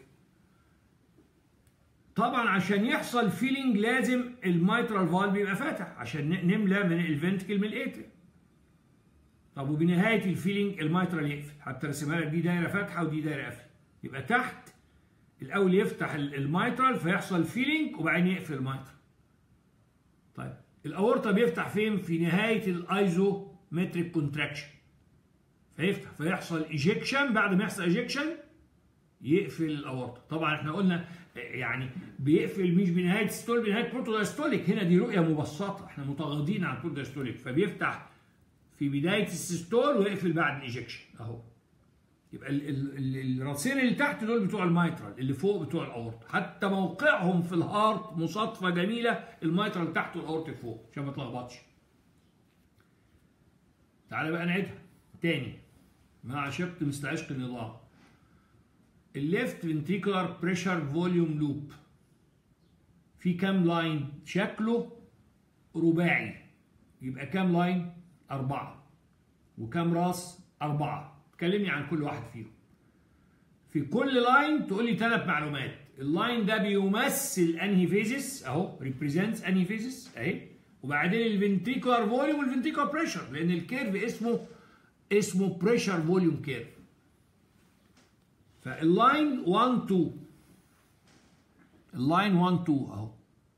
طبعا عشان يحصل فيلينج لازم الميترال فالف يبقى فاتح عشان نملى من الفنتكل من الاتريم طب وبنهايه الفيلينج الميترال يقفل حتى رسمها لك دي دايره فاتحه ودي دايره قافله يبقى تحت الاول يفتح الميترال فيحصل فيلينج وبعدين يقفل الميترال طيب الاورطه بيفتح فين في نهايه الايزومتريك كونتراكشن فيفتح فيحصل ايجكشن بعد ما يحصل ايجكشن يقفل الاورطه طبعا احنا قلنا يعني بيقفل مش بنهايه ستول بنهايه بروتودايستوليك هنا دي رؤيه مبسطه احنا متغاضين عن البروتودايستوليك فبيفتح في بدايه السيستول ويقفل بعد الايجكشن اهو يبقى الراسين اللي تحت دول بتوع الميترال اللي فوق بتوع الاورطه حتى موقعهم في الهارت مصادفه جميله الميترال تحت والاورطه فوق عشان ما تلخبطش تعالى بقى نعيدها تاني مع شق مستعشق النظام الليفت فنتريكولار بريشر فوليوم لوب في كام لاين شكله رباعي يبقى كام لاين أربعة وكام راس أربعة تكلمني عن كل واحد فيهم في كل لاين تقول لي ثلاث معلومات اللاين ده بيمثل انهي فيزس اهو ريبريزنتس انهي فيزس اهي وبعدين الفنتريكولار فوليوم والفنتريكولار بريشر لان الكيرف اسمه اسمه بريشر فوليوم كيرف فاللاين 1 2 اللاين 1 2 اهو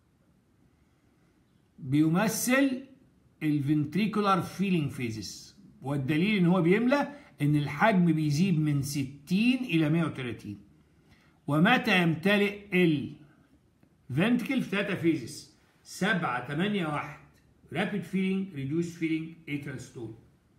بيمثل الفنتريكولار فيلينج فيزز والدليل ان هو بيملى ان الحجم بيزيد من 60 الى 130 ومتى يمتلئ الفنتكل في ثلاثة فيزز 7 8 1 رابيد فيلينج ريديوس فيلينج اترال ستول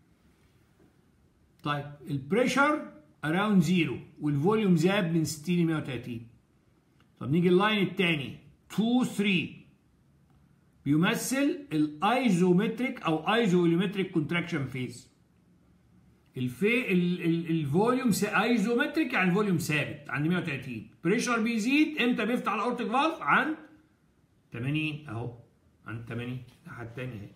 طيب البريشر اراوند زيرو والفوليوم زاد من 60 ل 130 طب نيجي اللاين الثاني 2 3 بيمثل الايزومتريك او ايزوليومتريك كونتراكشن فيز الفي ال ال الفوليوم ايزومتريك يعني الفوليوم ثابت عند 130 بريشر بيزيد امتى بيفتح الاورتيك فالف عند 80 اهو عند 80 الناحيه الثانيه اهي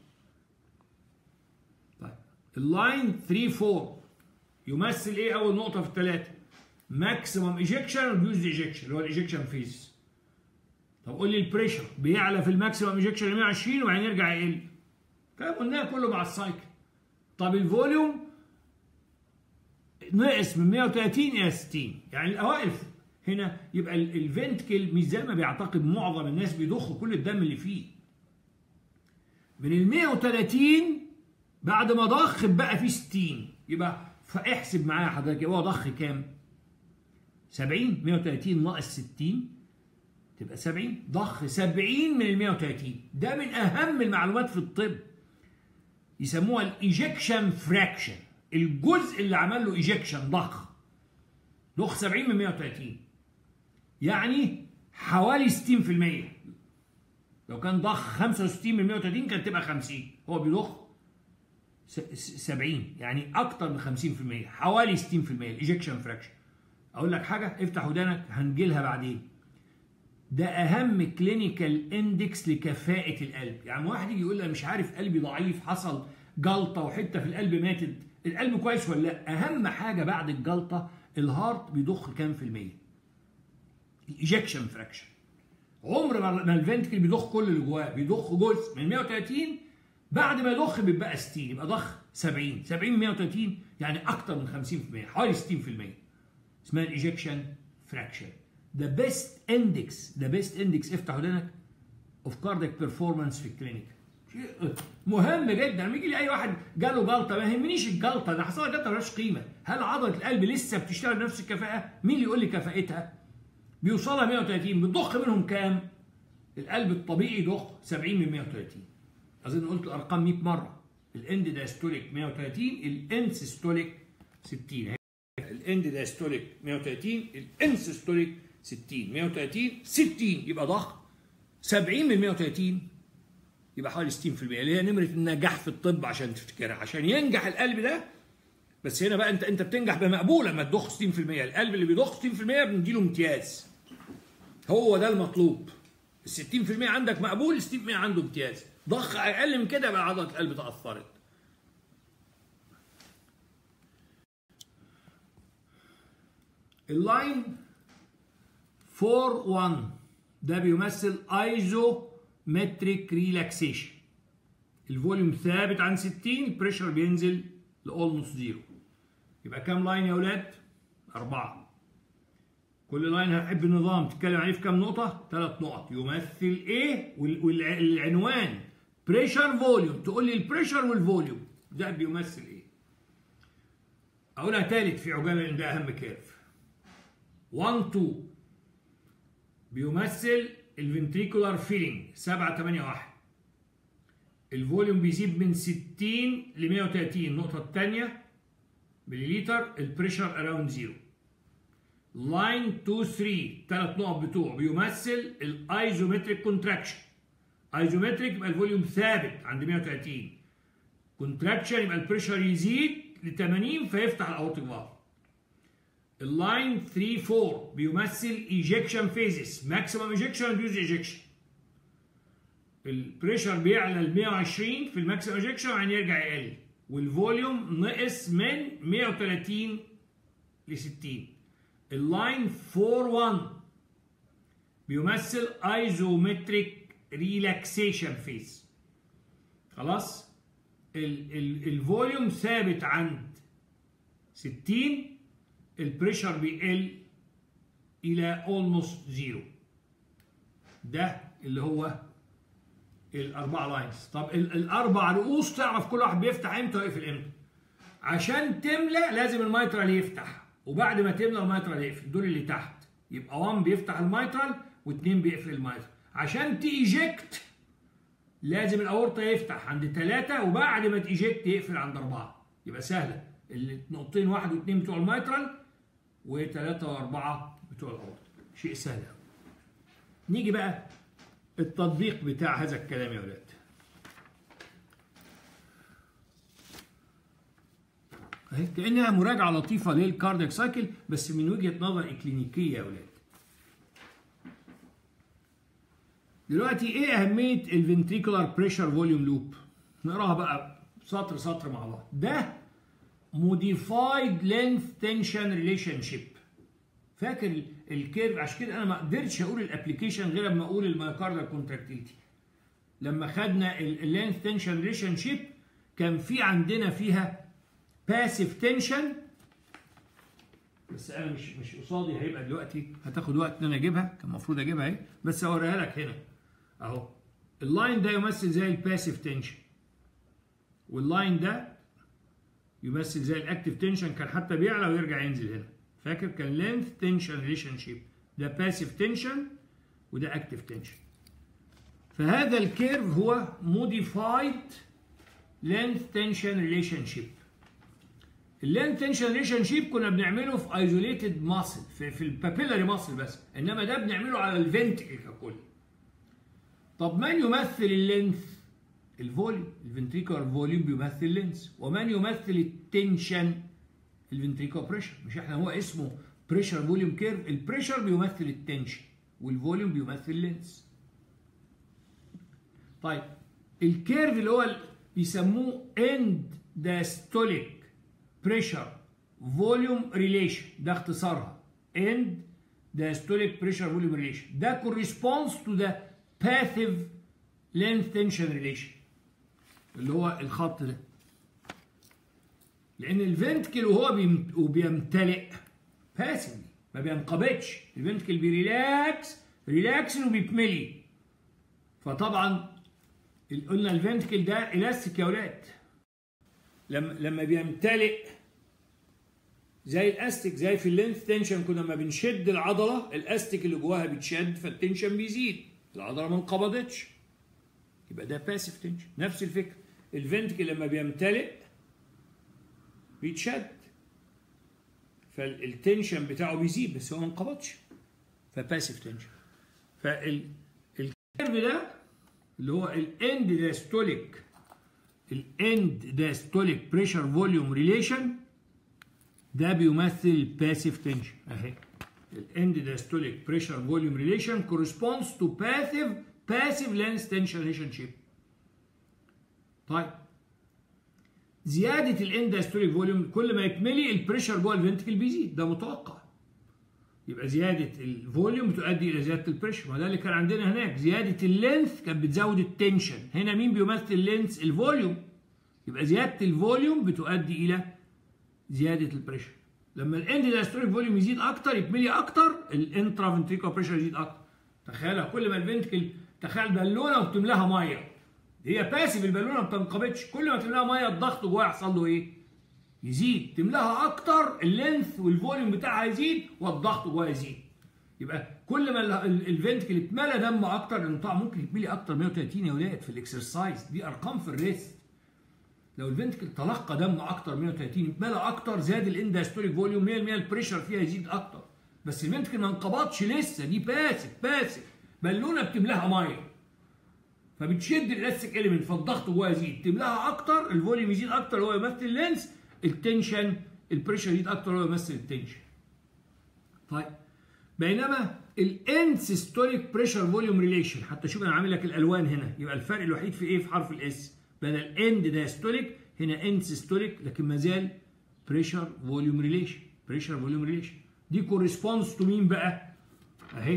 طيب اللاين 3 4 يمثل ايه اول نقطه في الثلاثه ماكسيمم ايجكشن وريديوز ايجكشن اللي هو الايجكشن فيز طب قول لي البريشر بيعلى في الماكسيمم ايجكشن ل 120 وبعدين يرجع يقل كلام قلناه كله مع السايكل طب الفوليوم نقص من 130 الى 60 يعني الاوائل هنا يبقى الفنتكل مش زي ما بيعتقد معظم الناس بيضخوا كل الدم اللي فيه من ال 130 بعد ما ضخ بقى فيه 60 يبقى فاحسب معايا حضرتك هو ضخ كام؟ 70 130 ناقص 60 تبقى 70 ضخ 70 من ال 130 ده من اهم المعلومات في الطب يسموها الايجكشن فراكشن الجزء اللي عمل له ايجكشن ضخ ضخ 70 من 130 يعني حوالي 60% لو كان ضخ 65 من 130 كانت تبقى 50 هو بيضخ 70 يعني اكتر من 50% حوالي 60% الايجكشن فراكشن اقول لك حاجه افتح ودانك هنجيلها بعدين ده اهم كلينيكال اندكس لكفاءه القلب يعني واحد يجي يقول لي مش عارف قلبي ضعيف حصل جلطه وحته في القلب ماتت القلب كويس ولا لا اهم حاجه بعد الجلطه الهارت بيضخ كام في الميه الايجكشن فراكشن عمر ما الفنتكل بيضخ كل اللي جواه بيضخ جزء من 130 بعد ما يضخ بيبقى 60 يبقى ضخ 70 70 130 يعني اكتر من 50% حوالي 60% اسمها الايجكشن فراكشن ذا بيست اندكس ذا بيست اندكس افتح ودانك اوف كاردياك بيرفورمانس في الكلينيك شيء مهم جدا لما يجي لي اي واحد جاله جلطه ما يهمنيش الجلطه ده حصل جلطه ملهاش قيمه هل عضله القلب لسه بتشتغل بنفس الكفاءه مين اللي يقول لي كفاءتها بيوصلها 130 بتضخ منهم كام القلب الطبيعي يضخ 70 من 130 اظن قلت الارقام 100 مره الاند دايستوليك 130 الانسيستوليك 60 الاند دايستوليك 130 الانسيستوليك 60 130 60 يبقى ضخ 70 من 130 يبقى حوالي 60% اللي هي نمره النجاح في الطب عشان تفتكرها عشان ينجح القلب ده بس هنا بقى انت انت بتنجح بمقبول لما تضخ 60% القلب اللي بيضخ 60% بنديله امتياز هو ده المطلوب ال 60% عندك مقبول 60% عنده امتياز ضخ اقل من كده بقى عضله القلب تاثرت اللاين 4 1 ده بيمثل ايزومتريك ريلاكسيشن الفوليوم ثابت عن 60 البريشر بينزل لاولموست زيرو يبقى كام لاين يا اولاد؟ أربعة كل لاين هنحب النظام تتكلم عليه في كام نقطة؟ ثلاث نقط يمثل ايه؟ والعنوان بريشر فوليوم تقول لي البريشر والفوليوم ده بيمثل ايه؟ اقولها تالت في عجالة لان ده اهم كيرف 1 2 بيمثل الفنتريكولار فيلينج 7 8 1 الفوليوم بيزيد من 60 ل 130 النقطة الثانية مليليتر البريشر اراوند زيرو لاين 2 3 ثلاث نقط بتوعه بيمثل الايزومتريك كونتراكشن ايزومتريك يبقى الفوليوم ثابت عند 130 كونتراكشن يبقى البريشر يزيد ل 80 فيفتح الاورتيك فالف اللاين 3 4 بيمثل ايجكشن فيزز ماكسيمم ايجكشن ريديوز ايجكشن البريشر بيعلى ل 120 في الماكسيمم ايجكشن وبعدين يرجع يقل والفوليوم نقص من 130 ل 60 اللاين 4 1 بيمثل ايزومتريك ريلاكسيشن فيز خلاص الفوليوم ثابت عند 60 البريشر بيقل الى اولموست زيرو ده اللي هو الاربع لاينز طب الاربع رؤوس تعرف كل واحد بيفتح امتى ويقفل امتى عشان تملى لازم الميترال يفتح وبعد ما تملى الميترال يقفل دول اللي تحت يبقى 1 بيفتح الميترال و2 بيقفل الميترال عشان تيجكت لازم الاورطه يفتح عند 3 وبعد ما تيجكت يقفل عند 4 يبقى سهله النقطتين واحد واثنين بتوع الميترال وثلاثة وأربعة بتوع الأورطة شيء سهل نيجي بقى التطبيق بتاع هذا الكلام يا ولاد اهي كانها مراجعه لطيفه للكاردياك سايكل بس من وجهه نظر اكلينيكيه يا ولاد دلوقتي ايه اهميه الفنتريكولار بريشر فوليوم لوب نقراها بقى سطر سطر مع بعض ده modified length tension relationship فاكر الكيرف عشان كده انا ما قدرتش اقول الابلكيشن غير لما اقول المايوكاردال كونتراكتيلتي لما خدنا اللينث تنشن ريليشن شيب كان في عندنا فيها باسيف تنشن بس انا مش مش قصادي هيبقى دلوقتي هتاخد وقت ان انا اجيبها كان المفروض اجيبها اهي بس اوريها لك هنا اهو اللاين ده يمثل زي الباسيف تنشن واللاين ده يمثل زي الاكتف تنشن كان حتى بيعلى ويرجع ينزل هنا فاكر كان لينث تنشن ريليشن شيب ده باسيف تنشن وده اكتف تنشن فهذا الكيرف هو موديفايد لينث تنشن ريليشن شيب اللينث تنشن ريليشن شيب كنا بنعمله في ايزوليتد ماسل في, في البابيلاري ماسل بس انما ده بنعمله على الفنتكل ككل طب من يمثل اللينث الفوليوم الفنتريكولار فوليوم بيمثل اللينث ومن يمثل التنشن الفنتريكولار بريشر مش احنا هو اسمه بريشر فوليوم كيرف البريشر بيمثل التنشن والفوليوم بيمثل اللينث طيب الكيرف اللي هو بيسموه اند داستوليك بريشر فوليوم ريليشن ده اختصارها اند داستوليك بريشر فوليوم ريليشن ده كورسبوندز تو ذا باثيف لينث تنشن ريليشن اللي هو الخط ده لان الفنتكل وهو بيمتلئ باسف ما بينقبضش الفنتكل بيريلاكس ريلاكس وبيتملي فطبعا قلنا الفنتكل ده الاستيك يا ولاد لما لما بيمتلئ زي الاستيك زي في اللينث تنشن كنا لما بنشد العضله الاستيك اللي جواها بيتشد فالتنشن بيزيد العضله ما انقبضتش يبقى ده باسيف تنشن نفس الفكره الفنتكل لما بيمتلئ بيتشد فالتنشن بتاعه بيزيد بس هو ما انقبضش فباسيف تنشن فالكيرف ده اللي هو الاند داستوليك الاند داستوليك بريشر فوليوم ريليشن ده بيمثل الباسيف تنشن اهي الاند داستوليك بريشر فوليوم ريليشن كورسبوندز تو باسيف باسيف لينس تنشن ريليشن شيب طيب زياده الاند داستوليك فوليوم كل ما يتملي البريشر جوه الفنتكل بيزيد ده متوقع يبقى زياده الفوليوم بتؤدي الى زياده البريشر ما ده اللي كان عندنا هناك زياده اللينث كانت بتزود التنشن هنا مين بيمثل اللينث الفوليوم يبقى زياده الفوليوم بتؤدي الى زياده البريشر لما الاند دايستوليك فوليوم يزيد اكتر يتملي اكتر الانترا فنتريكو بريشر يزيد اكتر تخيل كل ما الفنتكل تخيل بالونه وبتملاها ميه هي باسيف البالونه ما بتنقبضش كل ما تملاها ميه الضغط جواها يحصل له ايه؟ يزيد تملاها اكتر اللينث والفوليوم بتاعها يزيد والضغط جواها يزيد يبقى كل ما الفنتكل اتملى دم اكتر لان طبعا ممكن يتملي اكتر 130 يا ولاد في الاكسرسايز دي ارقام في الريست لو الفنتكل تلقى دم اكتر 130 اتملى اكتر زاد الانداستوليك فوليوم 100% البريشر فيها يزيد اكتر بس الفنتكل ما انقبضش لسه دي باسف باسف بالونه بتملاها ميه فبتشد الاستيك اليمنت فالضغط جواها يزيد تملاها اكتر الفوليوم يزيد اكتر هو يمثل اللينس التنشن البريشر يزيد اكتر هو يمثل التنشن طيب بينما الان سيستوليك بريشر فوليوم ريليشن حتى شوف انا عامل لك الالوان هنا يبقى الفرق الوحيد في ايه في حرف الاس بدل اند دايستوليك هنا اند سيستوليك لكن ما زال بريشر فوليوم ريليشن بريشر فوليوم ريليشن دي كورسبوندز تو مين بقى اهي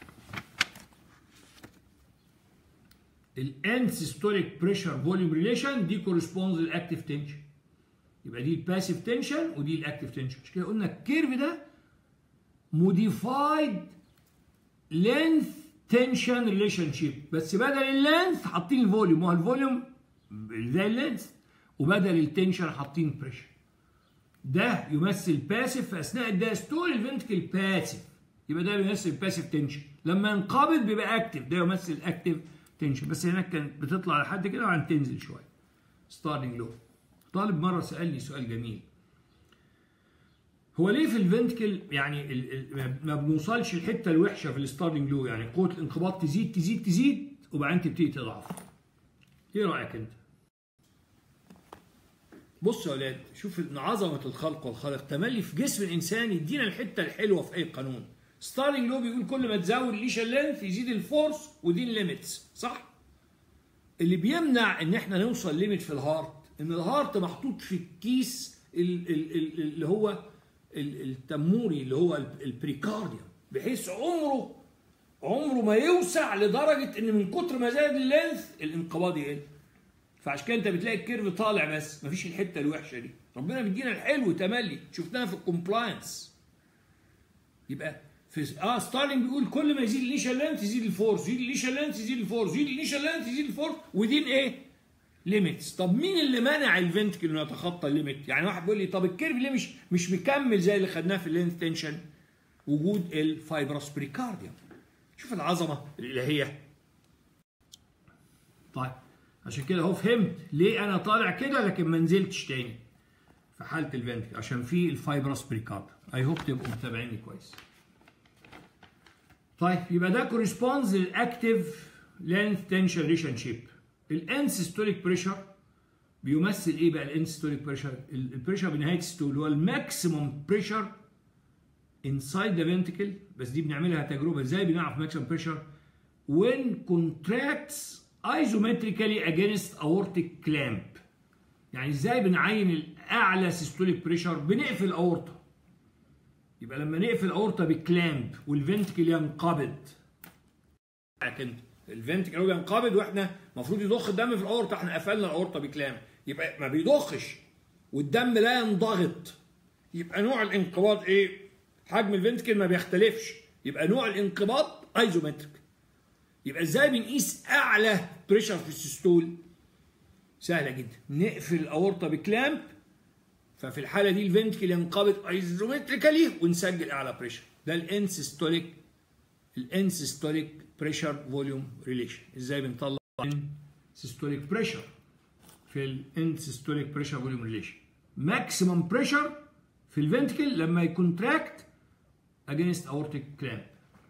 الان سيستوليك بريشر فوليوم ريليشن دي كورسبوندز للاكتيف تنشن يبقى دي الباسيف تنشن ودي الاكتيف تنشن عشان كده قلنا الكيرف ده موديفايد لينث تنشن ريليشن شيب بس بدل اللينث حاطين الفوليوم هو الفوليوم زي اللينث وبدل التنشن حاطين بريشر ده يمثل باسيف في اثناء الدايستول الفنتكل باسيف يبقى ده بيمثل باسيف تنشن لما ينقبض بيبقى اكتف ده يمثل اكتف تنشن بس هناك كانت بتطلع لحد كده وبعدين تنزل شويه ستارتنج لو طالب مره سالني سؤال جميل هو ليه في الفنتكل يعني ال ال ما بنوصلش الحته الوحشه في الستارتنج لو يعني قوه الانقباض تزيد تزيد تزيد وبعدين تبتدي تضعف ايه رايك انت بص يا اولاد شوف ان عظمه الخلق والخالق تملي في جسم الانسان يدينا الحته الحلوه في اي قانون ستارلينج لو بيقول كل ما تزود الليشن لينث يزيد الفورس ودي الليميتس صح اللي بيمنع ان احنا نوصل ليميت في الهارت ان الهارت محطوط في الكيس اللي هو التموري اللي هو البريكارديوم بحيث عمره عمره ما يوسع لدرجه ان من كتر ما زاد اللينث الانقباض يقل فعشان كده انت بتلاقي الكيرف طالع بس مفيش الحته الوحشه دي ربنا بيدينا الحلو تملي شفناها في الكومبلاينس يبقى في اه ستارلينج بيقول كل ما يزيد الليشن لينث يزيد الفورس يزيد الليشن لينث يزيد الفورس يزيد الليشن لينث يزيد الفورس ودين ايه ليميتس طب مين اللي منع الفنتكل انه يتخطى الليميت يعني واحد بيقول لي طب الكيرف ليه مش مش مكمل زي اللي خدناه في اللينث تنشن وجود الفايبرس بريكارديوم شوف العظمه الالهيه طيب عشان كده اهو فهمت ليه انا طالع كده لكن ما نزلتش تاني في حاله الفنتكل عشان في الفايبرس بريكارديوم اي هوب تبقوا متابعيني كويس طيب يبقى ده كورسبوندز للاكتيف لينث تنشن ريليشن شيب الانسيستوليك بريشر بيمثل ايه بقى الانسيستوليك بريشر البريشر بنهايه الستول هو الماكسيموم بريشر انسايد ذا فنتكل بس دي بنعملها تجربه ازاي بنعرف ماكسيموم بريشر when contracts isometrically against aortic clamp يعني ازاي بنعين الاعلى سيستوليك بريشر بنقفل الاورطه يبقى لما نقفل الاورطه بكلامب والفنتكل ينقبض لكن الفنتكل هو ينقبض واحنا المفروض يضخ الدم في الاورطه احنا قفلنا الاورطه بكلامب يبقى ما بيضخش والدم لا ينضغط يبقى نوع الانقباض ايه حجم الفنتكل ما بيختلفش يبقى نوع الانقباض ايزومتريك يبقى ازاي بنقيس اعلى بريشر في السيستول سهله جدا نقفل الاورطه بكلامب ففي الحاله دي الفنتكل ينقبض ايزومتريكالي ونسجل اعلى بريشر ده الانسيستوليك الانسيستوليك بريشر فوليوم ريليشن ازاي بنطلع سيستوليك بريشر في الانسيستوليك بريشر فوليوم ريليشن ماكسيمم بريشر في الفنتكل لما يكونتراكت اجينست اورتيك كلامب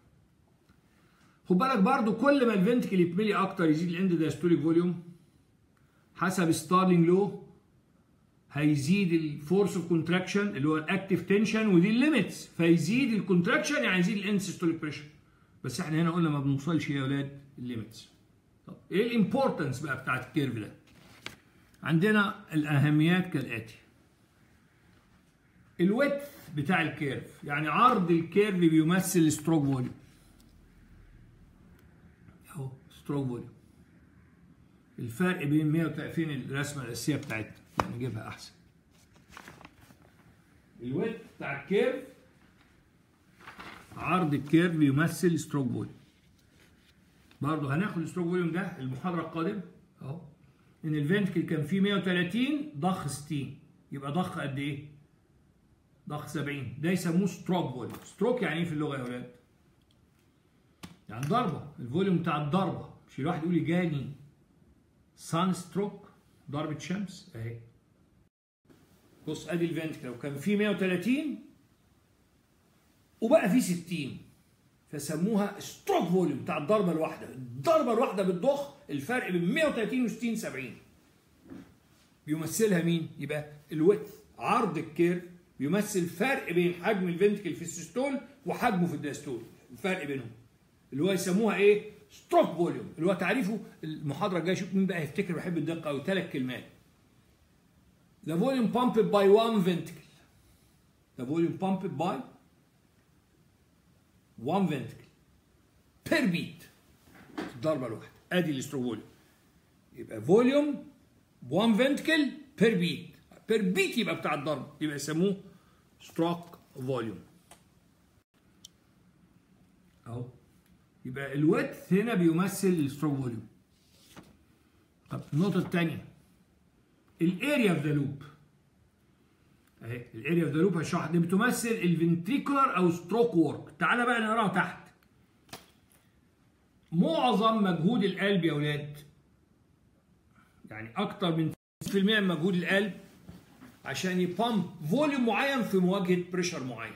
خد بالك برضو كل ما الفنتكل يتملي اكتر يزيد الاند دايستوليك فوليوم حسب ستارلينج لو هيزيد الفورس اوف كونتراكشن اللي هو الاكتيف تنشن ودي الليميتس فيزيد الكونتراكشن يعني يزيد الانسيستوليك بريشر بس احنا هنا قلنا ما بنوصلش يا اولاد الليميتس طب ايه الامبورتنس بقى بتاعت الكيرف ده عندنا الاهميات كالاتي الويت بتاع الكيرف يعني عرض الكيرف بيمثل ستروك فوليوم اهو ستروك فوليوم الفرق بين 100 فين الرسمه الاساسيه بتاعتنا يعني نجيبها احسن الويت بتاع الكيرف عرض الكيرف بيمثل ستروك فوليوم برضه هناخد الستروك فوليوم ده المحاضره القادمه اهو ان الفنتكل كان فيه 130 ضخ 60 يبقى ضخ قد ايه؟ ضغط 70 ده يسموه ستروك فوليوم ستروك يعني ايه في اللغه يا اولاد يعني ضربه الفوليوم بتاع الضربه مش الواحد يقول لي جاني سان ستروك ضربه شمس اهي بص ادي الفنتكل لو كان فيه 130 وبقى فيه 60 فسموها ستروك فوليوم بتاع الضربه الواحده الضربه الواحده بتضخ الفرق بين 130 و 60 70 بيمثلها مين يبقى الويت عرض الكيرف بيمثل فرق بين حجم الفنتكل في السيستول وحجمه في الداستول الفرق بينهم اللي هو يسموها ايه ستروك فوليوم اللي هو تعريفه المحاضره الجايه شوف مين بقى يفتكر بحب الدقه قوي ثلاث كلمات The volume pumped by one ventricle The volume pumped by one ventricle per beat الضربه الواحده ادي الستروك فوليوم يبقى فوليوم one ventricle per beat بير بيت يبقى بتاع الضرب يبقى يسموه ستروك فوليوم اهو يبقى الويدث هنا بيمثل الستروك فوليوم طب النقطة الثانية الاريا اوف ذا لوب اهي الاريا اوف ذا لوب هشرح دي بتمثل الفنتريكولار او ستروك وورك تعالى بقى نقراها تحت معظم مجهود القلب يا اولاد يعني اكتر من 90% من مجهود القلب عشان يبامب فوليوم معين في مواجهه بريشر معين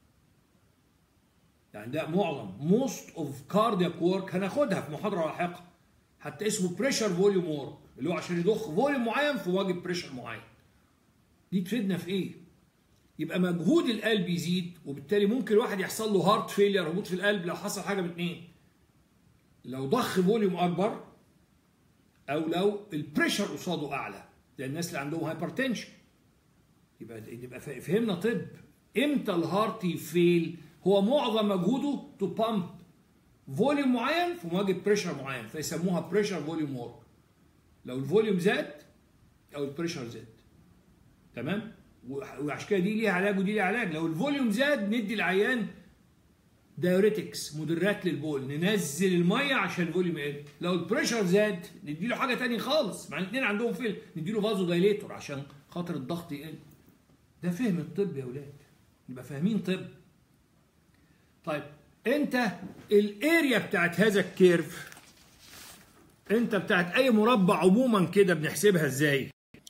يعني ده معظم موست اوف كاردياك وورك هناخدها في محاضره لاحقه حتى اسمه بريشر فوليوم وورك اللي هو عشان يضخ فوليوم معين في مواجهه بريشر معين دي تفيدنا في ايه يبقى مجهود القلب يزيد وبالتالي ممكن الواحد يحصل له هارت فيلير هبوط في القلب لو حصل حاجه من اتنين لو ضخ فوليوم اكبر او لو البريشر قصاده اعلى زي الناس اللي عندهم هايبرتنشن يبقى يبقى فهمنا طب امتى الهارت يفيل هو معظم مجهوده تو بامب فوليوم معين في مواجهه بريشر معين فيسموها بريشر فوليوم وورك لو الفوليوم زاد او البريشر زاد تمام وعشان كده دي ليها علاج ودي ليها علاج لو الفوليوم زاد ندي العيان دايوريتكس مدرات للبول ننزل الميه عشان الفوليوم يقل لو البريشر زاد ندي له حاجه ثانيه خالص مع الاثنين عندهم فيل ندي له فازو دايليتور عشان خاطر الضغط يقل ده فهم الطب يا اولاد يبقى فاهمين طب طيب انت الاريا بتاعت هذا الكيرف انت بتاعت اي مربع عموما كده بنحسبها ازاي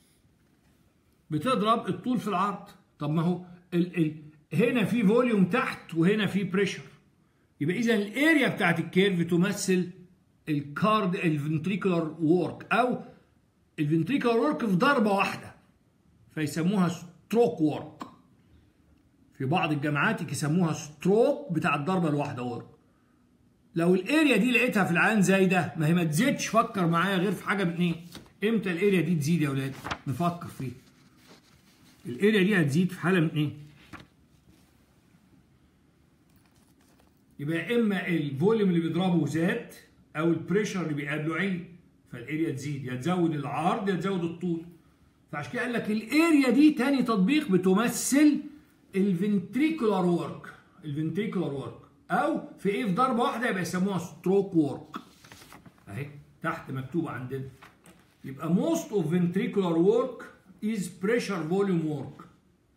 بتضرب الطول في العرض طب ما هو ال ال هنا في فوليوم تحت وهنا في بريشر يبقى اذا الاريا بتاعت الكيرف تمثل الكارد الفنتريكولار وورك او الفنتريكولار وورك في ضربه واحده فيسموها ستروك وورك في بعض الجامعات يسموها ستروك بتاع الضربه الواحده وورك لو الاريا دي لقيتها في العيان زي ده ما هي ما تزيدش فكر معايا غير في حاجه باثنين امتى الاريا دي تزيد يا اولاد نفكر فيها الاريا دي هتزيد في حاله من ايه يبقى يا اما الفوليوم اللي بيضربه زاد او البريشر اللي بيقابله عالي فالاريا تزيد يا تزود العرض يا تزود الطول فعشان كده قال لك الاريا دي تاني تطبيق بتمثل الفنتريكولار ورك الفنتريكولار ورك او في ايه في ضربه واحده يبقى يسموها ستروك ورك اهي تحت مكتوب عندنا يبقى most of ventricular work is pressure volume work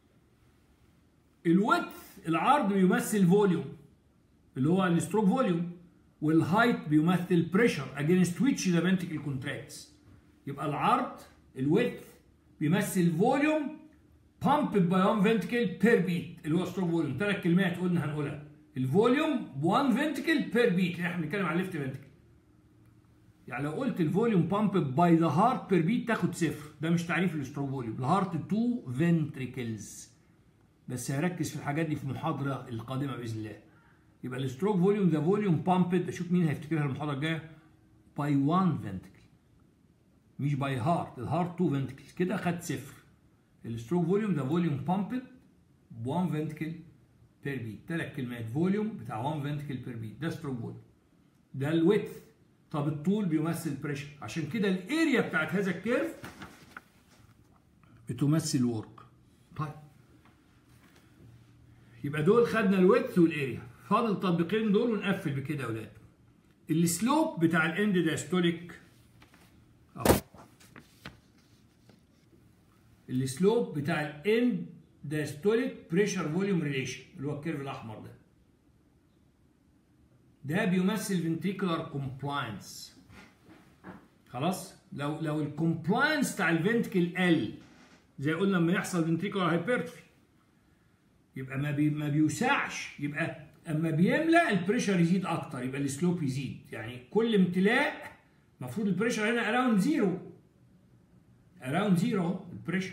الويدث العرض بيمثل فوليوم اللي هو الستروك فوليوم والهايت بيمثل بريشر against which the ventricle contracts يبقى العرض الويدث بيمثل فوليوم pumped by one ventricle per beat اللي هو ستروك فوليوم ثلاث كلمات قلنا هنقولها الفوليوم 1 ventricle per beat احنا بنتكلم على الليفت ventricle يعني لو قلت الفوليوم بامب باي ذا هارت بير بيت تاخد صفر ده مش تعريف الستروك فوليوم الهارت 2 فنتريكلز بس هركز في الحاجات دي في المحاضره القادمه باذن الله يبقى الستروك فوليوم ذا فوليوم بامبد اشوف مين هيفتكرها المحاضره الجايه باي 1 فنتريكل مش باي هارت الهارت 2 فنتريكلز كده خد صفر الستروك فوليوم ذا فوليوم بامبد 1 فنتريكل بير بيت ثلاث كلمات فوليوم بتاع 1 فنتريكل بير بيت ده ستروك فوليوم ده الويدث طب الطول بيمثل بريشر عشان كده الاريا بتاعت هذا الكيرف بتمثل ورك طيب يبقى دول خدنا الويدث والاريا فاضل التطبيقين دول ونقفل بكده يا اولاد السلوب بتاع الاند دايستوليك اهو السلوب بتاع الاند دايستوليك بريشر فوليوم ريليشن اللي هو الكيرف الاحمر ده ده بيمثل ventricular compliance خلاص لو لو الكومبلاينس بتاع الفنتكل قل زي قلنا لما يحصل ventricular hypertrophy يبقى ما بي ما بيوسعش يبقى اما بيملى البريشر يزيد اكتر يبقى السلوب يزيد يعني كل امتلاء المفروض البريشر هنا اراوند زيرو اراوند زيرو البريشر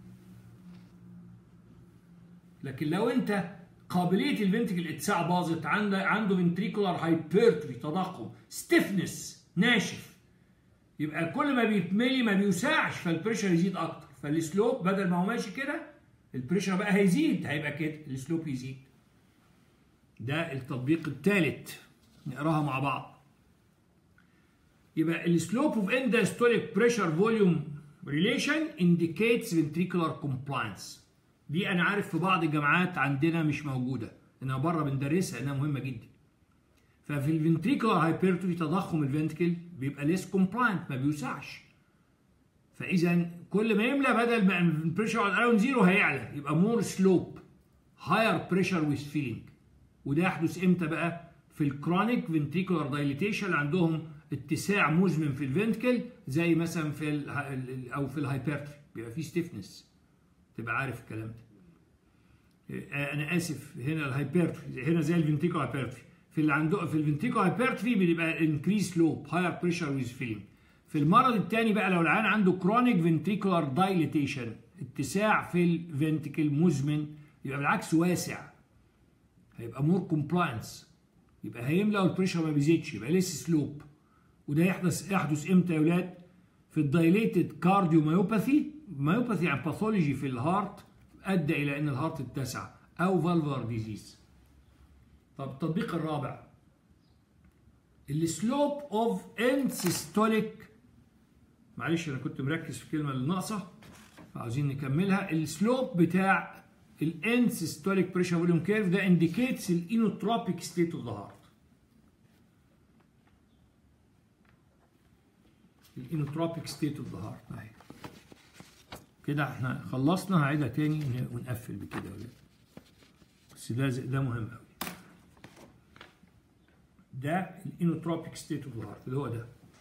لكن لو انت قابليه الفنتكل اتساع باظت عنده عنده فنتريكولار هايبرتروفي تضخم ستيفنس ناشف يبقى كل ما بيتملي ما بيوسعش فالبريشر يزيد اكتر فالسلوب بدل ما هو ماشي كده البريشر بقى هيزيد هيبقى كده السلوب يزيد ده التطبيق الثالث نقراها مع بعض يبقى السلوب اوف end diastolic pressure volume relation indicates ventricular compliance دي انا عارف في بعض الجامعات عندنا مش موجوده انها بره بندرسها انها مهمه جدا ففي الفنتريكولار هايبرتروفي تضخم الفنتكل بيبقى ليس كومبلاينت ما بيوسعش فاذا كل ما يملى بدل ما البريشر على اراوند زيرو هيعلى يبقى مور سلوب هاير بريشر ويز فيلينج وده يحدث امتى بقى في الكرونيك فنتريكولار دايليتيشن اللي عندهم اتساع مزمن في الفنتكل زي مثلا في ال او في الهايبرتروفي بيبقى فيه ستيفنس تبقى عارف الكلام ده انا اسف هنا الهايبرتروفي هنا زي الفنتيكو هايبرتروفي في اللي عنده في الفنتيكو هايبرتروفي بيبقى انكريس سلوب هاير بريشر ويز فيلينج في المرض الثاني بقى لو العيان عنده كرونيك فنتريكولار دايليتيشن اتساع في الفنتيكل مزمن يبقى بالعكس واسع هيبقى مور كومبلاينس يبقى هيملى والبريشر ما بيزيدش يبقى لسه سلوب وده يحدث يحدث امتى يا اولاد في الدايليتد كارديو مايوباثي مايوباثي يعني باثولوجي في الهارت ادى الى ان الهارت اتسع او فالفر ديزيز طب التطبيق الرابع السلوب اوف ان سيستوليك معلش انا كنت مركز في الكلمه اللي ناقصه فعاوزين نكملها السلوب بتاع الان سيستوليك بريشر فوليوم كيرف ده انديكيتس الانوتروبيك ستيت اوف ذا هارت الانوتروبيك ستيت اوف ذا هارت اهي كده احنا خلصنا هعيدها تاني ونقفل بكده ولا بس ده ده مهم قوي ده الانوتروبيك ستيت اوف ذا هارت اللي هو ده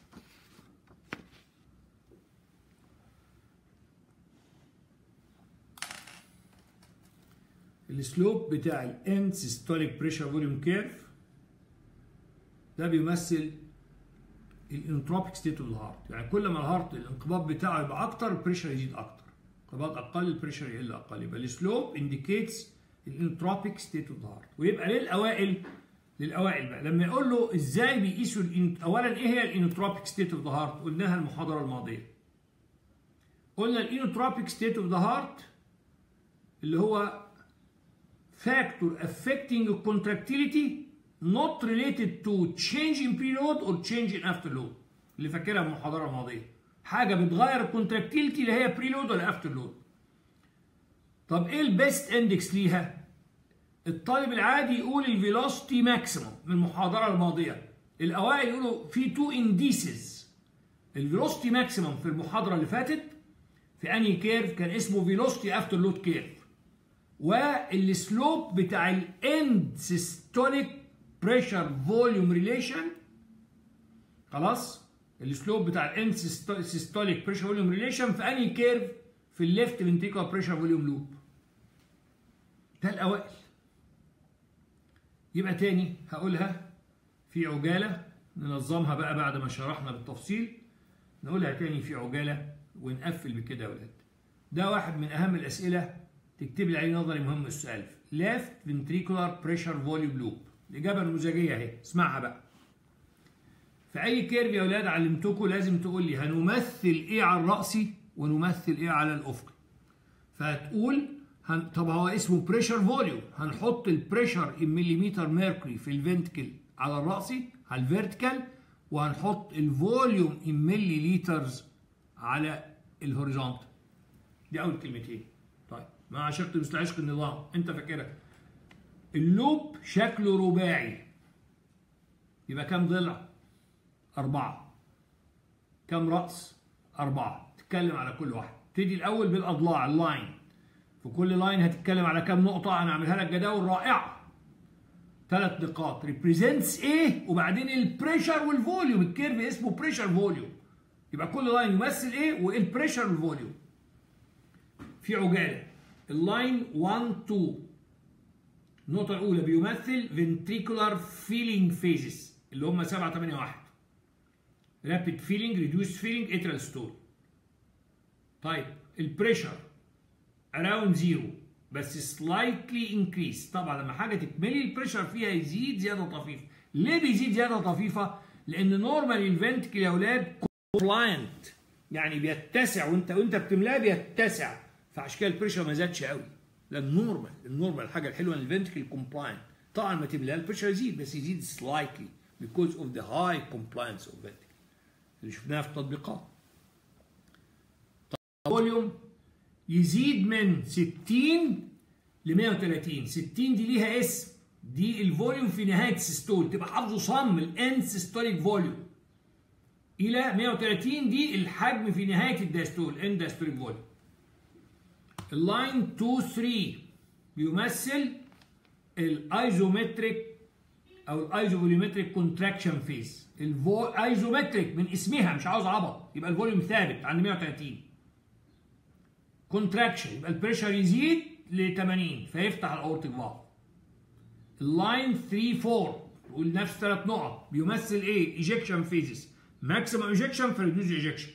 السلوب بتاع الان سيستوليك بريشر فوليوم كيرف ده بيمثل الانتروبيك ستيت اوف الهارت يعني كل ما الهارت الانقباض بتاعه يبقى اكتر البريشر يزيد اكتر انقباض اقل البريشر يقل اقل يبقى السلوب انديكيتس الانتروبيك ستيت اوف الهارت ويبقى للاوائل للاوائل بقى لما يقول له ازاي بيقيسوا اولا ايه هي الانتروبيك ستيت اوف ذا هارت قلناها المحاضره الماضيه قلنا الانتروبيك ستيت اوف ذا هارت اللي هو factor affecting contractility not related to change in preload or change in afterload اللي فاكرها من المحاضره الماضيه حاجه بتغير الكونتراكتيليتي اللي هي بريلود ولا افتر لود طب ايه البيست اندكس ليها الطالب العادي يقول الفيلوسيتي ماكسيموم من المحاضره الماضيه الاوائل يقولوا في تو انديسز الفيلوسيتي ماكسيموم في المحاضره اللي فاتت في انهي كيرف كان اسمه فيلوسيتي افتر لود كيرف والسلوب بتاع الاند سيستوليك بريشر فوليوم ريليشن خلاص السلوب بتاع الاند سيستوليك بريشر فوليوم ريليشن في انهي كيرف في الليفت فنتريكولار بريشر فوليوم لوب ده الاوائل يبقى تاني هقولها في عجاله ننظمها بقى بعد ما شرحنا بالتفصيل نقولها تاني في عجاله ونقفل بكده يا ولاد ده واحد من اهم الاسئله تكتب لي عليه نظري مهم السؤال ليفت فنتريكولار بريشر فوليوم لوب الاجابه النموذجيه اهي اسمعها بقى في اي كيرف يا ولاد علمتكم لازم تقول لي هنمثل ايه على الراسي ونمثل ايه على الافقي فهتقول هن... طب هو اسمه بريشر فوليوم هنحط البريشر ان مليمتر ميركوري في الفنتكل على الراسي على الفيرتيكال وهنحط الفوليوم ان ملي لترز على الهوريزونتال دي اول كلمتين طيب مع شرط مثل عشق النظام انت فاكرها اللوب شكله رباعي يبقى كام ضلع أربعة كام رأس أربعة تتكلم على كل واحد تبتدي الأول بالأضلاع اللاين في كل لاين هتتكلم على كام نقطة أنا أعملها لك جداول رائعة ثلاث نقاط ريبريزنتس ايه وبعدين البريشر والفوليوم الكيرف اسمه بريشر فوليوم يبقى كل لاين يمثل ايه وايه البريشر والفوليوم في عجاله اللاين 1 2 النقطة الأولى بيمثل ventricular feeling phases اللي هم 7 8 1 rapid feeling reduced feeling atrial stole طيب البريشر around zero بس slightly increase طبعا لما حاجة تتملي البريشر فيها يزيد زيادة طفيفة ليه بيزيد زيادة طفيفة؟ لأن نورمال الفنتكل يا أولاد compliant يعني بيتسع وأنت وأنت بتملاه بيتسع فعشان كده البريشر ما زادش قوي ده النورمال النورمال الحاجه الحلوه ان الفنتكل كومبلاينت طبعا ما تملاه البريشر يزيد بس يزيد سلايتلي because of the high compliance of ventricle اللي شفناها في التطبيقات فوليوم يزيد من 60 ل 130 60 دي ليها اسم دي الفوليوم في نهايه السيستول تبقى حافظه صم الان سيستوليك فوليوم الى 130 دي الحجم في نهايه الداستول ان داستوليك فوليوم اللاين 2 3 بيمثل الايزومتريك او الايزوفوليومتريك كونتراكشن فيز الايزومتريك من اسمها مش عاوز عبط يبقى الفوليوم ثابت عند 130 كونتراكشن يبقى البريشر يزيد ل 80 فيفتح الاورتيك فالف اللاين 3 4 بيقول نفس ثلاث نقط بيمثل ايه؟ ايجكشن فيزز ماكسيمم ايجكشن فريدوز ايجكشن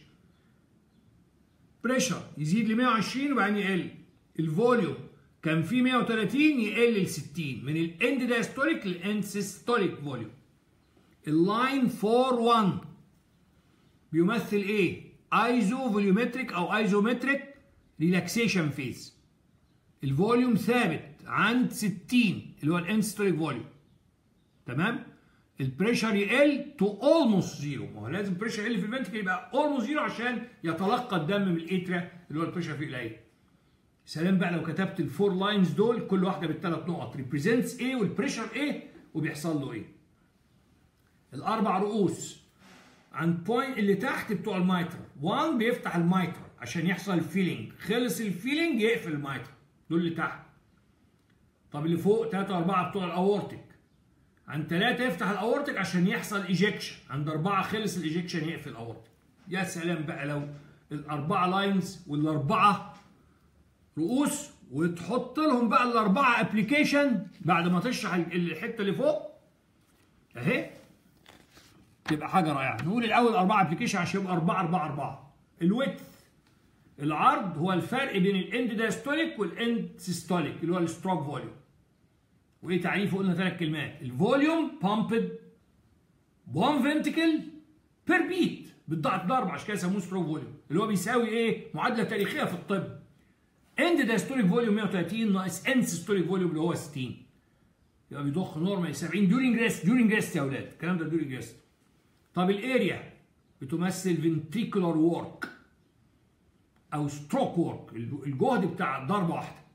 بريشر يزيد ل 120 وبعدين يقل الفوليوم كان في 130 يقل ل 60 من الاند دايستوليك للاند سيستوليك فوليوم اللاين 4 1 بيمثل ايه؟ ايزو فوليومتريك او ايزومتريك ريلاكسيشن فيز الفوليوم ثابت عند 60 اللي هو الاند سيستوليك فوليوم تمام؟ البريشر يقل تو اولموست زيرو ما هو لازم البريشر يقل في الفنتكل يبقى اولموست زيرو عشان يتلقى الدم من الاتريا اللي هو البريشر فيه قليل سلام بقى لو كتبت الفور لاينز دول كل واحده بالثلاث نقط ريبريزنتس ايه والبريشر ايه وبيحصل له ايه الاربع رؤوس عند بوينت اللي تحت بتوع المايترا 1 بيفتح المايترا عشان يحصل فيلينج خلص الفيلينج يقفل المايترا دول اللي تحت طب اللي فوق 3 و4 بتوع الاورتيك عند ثلاثة يفتح الاورتيك عشان يحصل ايجكشن عند أربعة خلص الايجكشن يقفل الاورتيك يا سلام بقى لو الأربعة لاينز والأربعة رؤوس وتحط لهم بقى الأربعة ابلكيشن بعد ما تشرح الحتة اللي فوق أهي تبقى حاجة رائعة نقول الأول أربعة ابلكيشن عشان يبقى أربعة أربعة أربعة الويدث العرض هو الفرق بين الاند دايستوليك والاند سيستوليك اللي هو الستروك فوليوم وايه تعريفه قلنا ثلاث كلمات الفوليوم بامبد 1 فنتكل بير بيت بالضغط ضرب عشان كده سموه ستروك فوليوم اللي هو بيساوي ايه معادله تاريخيه في الطب اند دايستوليك فوليوم 130 ناقص اند سيستوليك فوليوم اللي هو 60 يبقى بيضخ نورمال 70 ديورنج ريست ديورنج ريست يا اولاد الكلام ده ديورنج ريست طب الاريا بتمثل فنتريكولار وورك او ستروك وورك الجهد بتاع ضربه واحده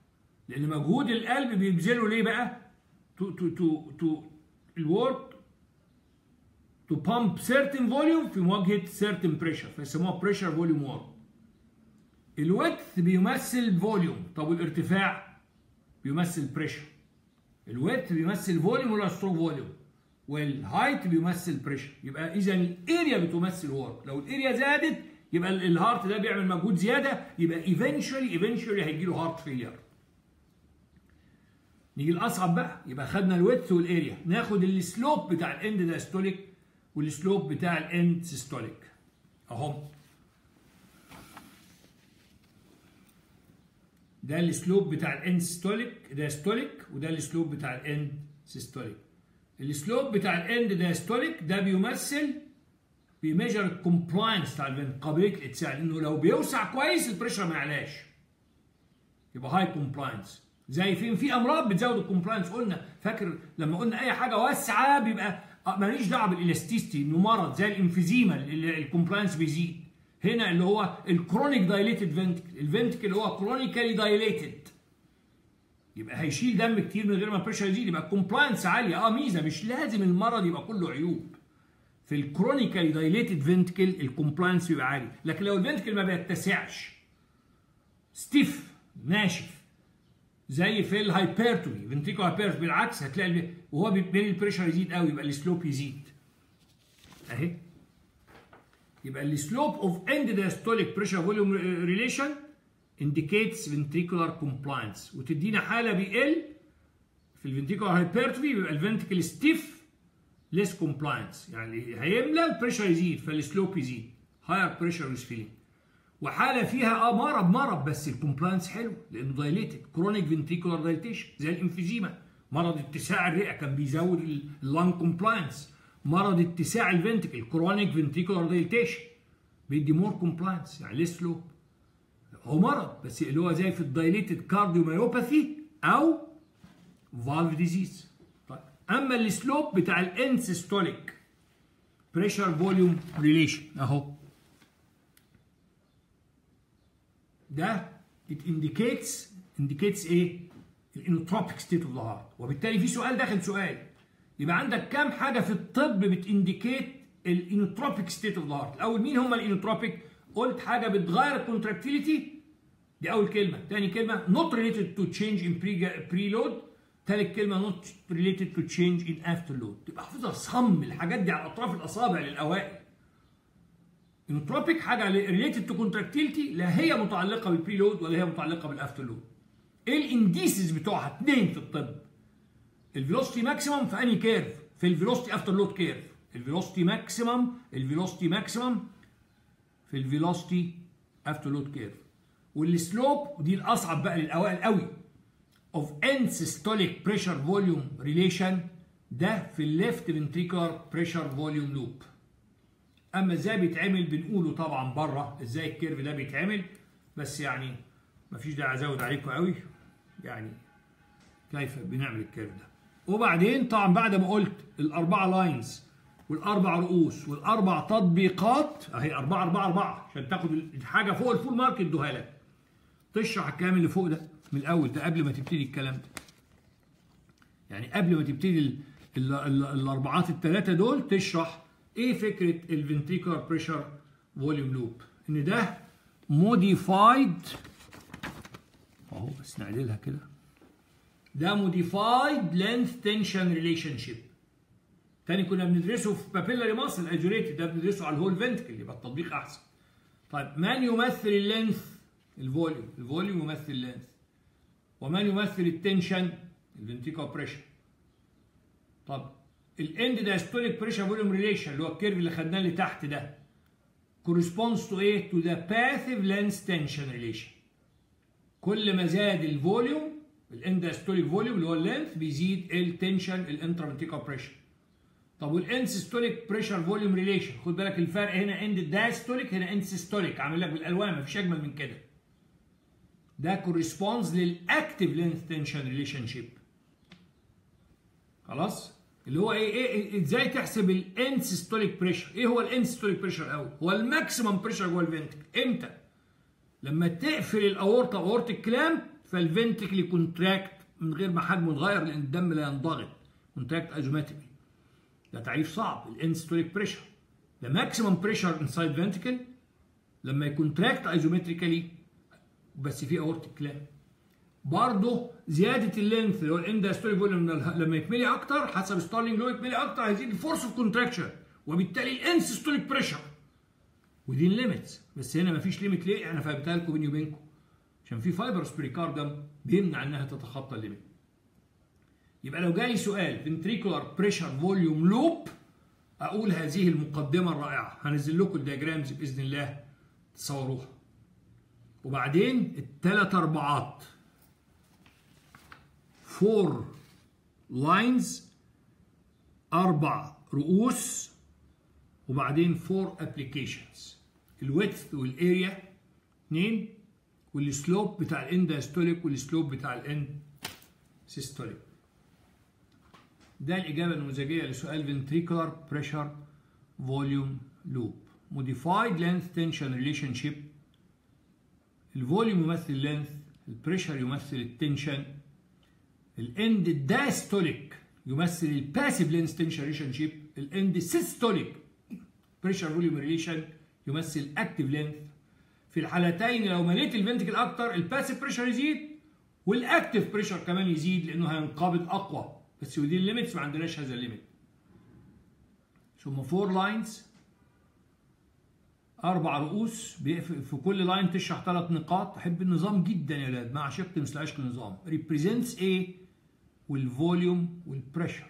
لان مجهود القلب بيبذله ليه بقى تو تو تو تو الورك to pump certain volume في مواجهة certain pressure فيسموها pressure volume work الويدث بيمثل فوليوم طب والارتفاع بيمثل pressure الويدث بيمثل فوليوم ولا ستروك فوليوم والهايت بيمثل بريشر يبقى اذا الاريا بتمثل ورك لو الاريا زادت يبقى الهارت ده بيعمل مجهود زياده يبقى ايفينشولي ايفينشولي هيجي له هارت فيلير نيجي الاصعب بقى يبقى خدنا الويدث والاريا ناخد السلوب بتاع الاند دايستوليك والسلوب بتاع الاند سيستوليك اهم ده السلوب بتاع الاند سيستوليك دايستوليك وده السلوب بتاع الاند سيستوليك السلوب بتاع الاند دايستوليك ده بيمثل بيميجر الكومبلاينس بتاع الفنت قابليه الاتساع لانه لو بيوسع كويس البريشر ما يعلاش يبقى هاي كومبلاينس زي فين في امراض بتزود الكومبلاينس قلنا فاكر لما قلنا اي حاجه واسعه بيبقى ماليش دعوه بالالاستيستي انه مرض زي الانفيزيما الكومبلاينس بيزيد هنا اللي هو الكرونيك دايليتد فنتكل الفنتكل اللي هو كرونيكالي دايليتد يبقى هيشيل دم كتير من غير ما البريشر يزيد يبقى الكومبلاينس عاليه اه ميزه مش لازم المرض يبقى كله عيوب في الكرونيكالي دايليتد فنتكل الكومبلاينس بيبقى عالي لكن لو الفنتكل ما بيتسعش ستيف ناشف زي في الهايبرتومي فنتيكو هايبرتومي بالعكس هتلاقي وهو بين البريشر يزيد قوي يبقى السلوب يزيد اهي يبقى السلوب اوف اند دايستوليك بريشر فوليوم ريليشن indicates ventricular compliance وتدينا حاله بيقل في الفنتيكولار هايبرتروفي بيبقى الفنتيكل ستيف less compliance يعني هيملى البريشر يزيد فالسلوب يزيد higher pressure is feeling وحاله فيها اه مرض مرض بس الكومبلاينس حلو لانه دايليتد كرونيك فنتريكولار دايليتيشن زي الانفيزيما مرض اتساع الرئه كان بيزود اللانج كومبلاينس مرض اتساع الفنتكل كرونيك فنتريكولار دايليتيشن بيدي مور كومبلاينس يعني ليه سلوب هو مرض بس اللي هو زي في الدايليتد كارديوميوباثي او فالف ديزيز طيب اما السلوب بتاع الانسيستوليك بريشر فوليوم ريليشن اهو ده it indicates indicates ايه؟ الانوتروبيك ستيت اوف ذا هارت وبالتالي في سؤال داخل سؤال يبقى عندك كام حاجه في الطب بتindicate الانوتروبيك ستيت اوف ذا هارت الاول مين هم الانوتروبيك؟ قلت حاجه بتغير الكونتراكتيليتي دي اول كلمه تاني كلمه not related to change in pre preload تالت كلمه not related to change in afterload تبقى حافظها صم الحاجات دي على اطراف الاصابع للاوائل انتروبيك حاجه ريليتد تو كونتراكتيلتي لا هي متعلقه بالبريلود ولا هي متعلقه بالافترلود ايه الانديسز بتوعها اثنين في الطب الفيلوسيتي ماكسيمم في انهي كيرف في الفيلوسيتي افتر لود كيرف الفيلوسيتي ماكسيمم الفيلوسيتي ماكسيمم في الفيلوسيتي افتر لود كيرف والسلوب ودي الاصعب بقى للاوائل قوي اوف end systolic pressure volume relation ده في الليفت ventricular pressure volume loop اما ازاي بيتعمل بنقوله طبعا بره ازاي الكيرف ده بيتعمل بس يعني مفيش داعي ازود عليكم قوي يعني كيف بنعمل الكيرف ده وبعدين طبعا بعد ما قلت الاربعه لاينز والاربع رؤوس والاربع تطبيقات اهي أربعة أربعة أربعة عشان تاخد الحاجه فوق الفول مارك ادوها لك تشرح الكلام اللي فوق ده من الاول ده قبل ما تبتدي الكلام ده يعني قبل ما تبتدي ال ال ال الاربعات الثلاثه دول تشرح ايه فكره الفنتريكولار بريشر فوليوم لوب ان ده موديفايد اهو بس نعدلها كده ده موديفايد لينث تنشن ريليشن شيب تاني كنا بندرسه في بابيلاري ماسل اجوريتد ده بندرسه على الهول فنتكل يبقى التطبيق احسن طيب من يمثل اللينث الفوليوم الفوليوم يمثل اللينث ومن يمثل التنشن الفنتيكولار بريشر طب الاند دايستوليك بريشر فوليوم ريليشن اللي هو الكيرف اللي خدناه اللي تحت ده corresponds to ايه؟ to the passive length tension relation كل ما زاد الفوليوم الاند دايستوليك فوليوم اللي هو اللينث بيزيد التنشن الانترافنتيكال بريشر طب والانسيستوليك بريشر فوليوم ريليشن خد بالك الفرق هنا اند دايستوليك هنا اند سيستوليك عامل لك بالالوان مفيش اجمل من كده ده corresponds للاكتيف لينث تنشن ريليشن شيب خلاص اللي هو ايه ايه ازاي تحسب الان سيستوليك بريشر ايه هو الان سيستوليك بريشر الاول هو الماكسيمم بريشر جوه الفنتكل امتى لما تقفل الاورطه اورتيك كلامب فالفنتكلي كونتراكت من غير ما حجمه يتغير لان الدم لا ينضغط كونتراكت ايزومتريكلي ده تعريف صعب الانستوليك بريشر ده ماكسيمم بريشر انسايد فنتكل لما يكونتراكت ايزومتريكالي بس في اورتيك كلام برضه زياده اللينث اللي هو الاندستوري فوليوم لما يتملي اكتر حسب ستارلينج لو يتملي اكتر هيزيد الفورس اوف كونتراكشن وبالتالي الانسستوليك بريشر ودي ليميتس بس هنا مفيش ليميت ليه؟ انا فهمتها لكم بيني وبينكم عشان في فايبرس بريكاردم بيمنع انها تتخطى الليميت يبقى لو جالي سؤال فنتريكولار بريشر فوليوم لوب اقول هذه المقدمه الرائعه هنزل لكم الدياجرامز باذن الله تصوروها وبعدين الثلاث اربعات فور لاينز اربع رؤوس وبعدين فور ابلكيشنز الويدث والاريا اثنين والسلوب بتاع الاندستوليك والسلوب بتاع الاند سيستوليك ده الإجابة النموذجية لسؤال ventricular pressure volume loop modified length tension relationship الفوليوم يمثل length البريشر يمثل التنشن الاند الداستوليك يمثل الباسيف لينس تنشن ريليشن شيب الاند سيستوليك بريشر فوليوم ريليشن يمثل اكتيف لينث في الحالتين لو مليت الفنتكل اكتر الباسيف بريشر يزيد والاكتيف بريشر كمان يزيد لانه هينقبض اقوى بس ودي الليميتس ما عندناش هذا الليميت ثم فور لاينز اربع رؤوس في كل لاين تشرح ثلاث نقاط احب النظام جدا يا ولاد ما عشقت مثل عشق النظام ريبريزنتس ايه والفوليوم والبريشر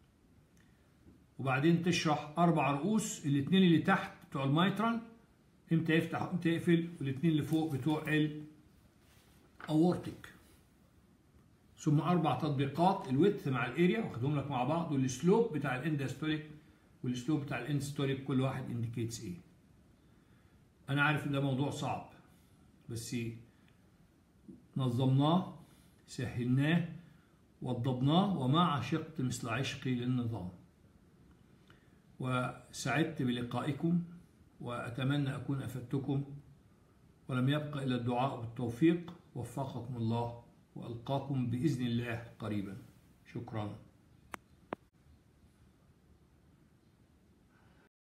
وبعدين تشرح اربع رؤوس الاثنين اللي تحت بتوع الميترال امتى يفتح وامتى يقفل والاثنين اللي فوق بتوع الاورتيك ثم اربع تطبيقات الويدث مع الاريا واخدهم لك مع بعض والسلوب بتاع الاندستوليك والسلوب بتاع الاندستوليك كل واحد انديكيتس ايه انا عارف ان ده موضوع صعب بس نظمناه سهلناه وضبناه وما عشقت مثل عشقي للنظام وسعدت بلقائكم وأتمنى أكون أفدتكم ولم يبقى إلا الدعاء بالتوفيق وفقكم الله وألقاكم بإذن الله قريبا شكرا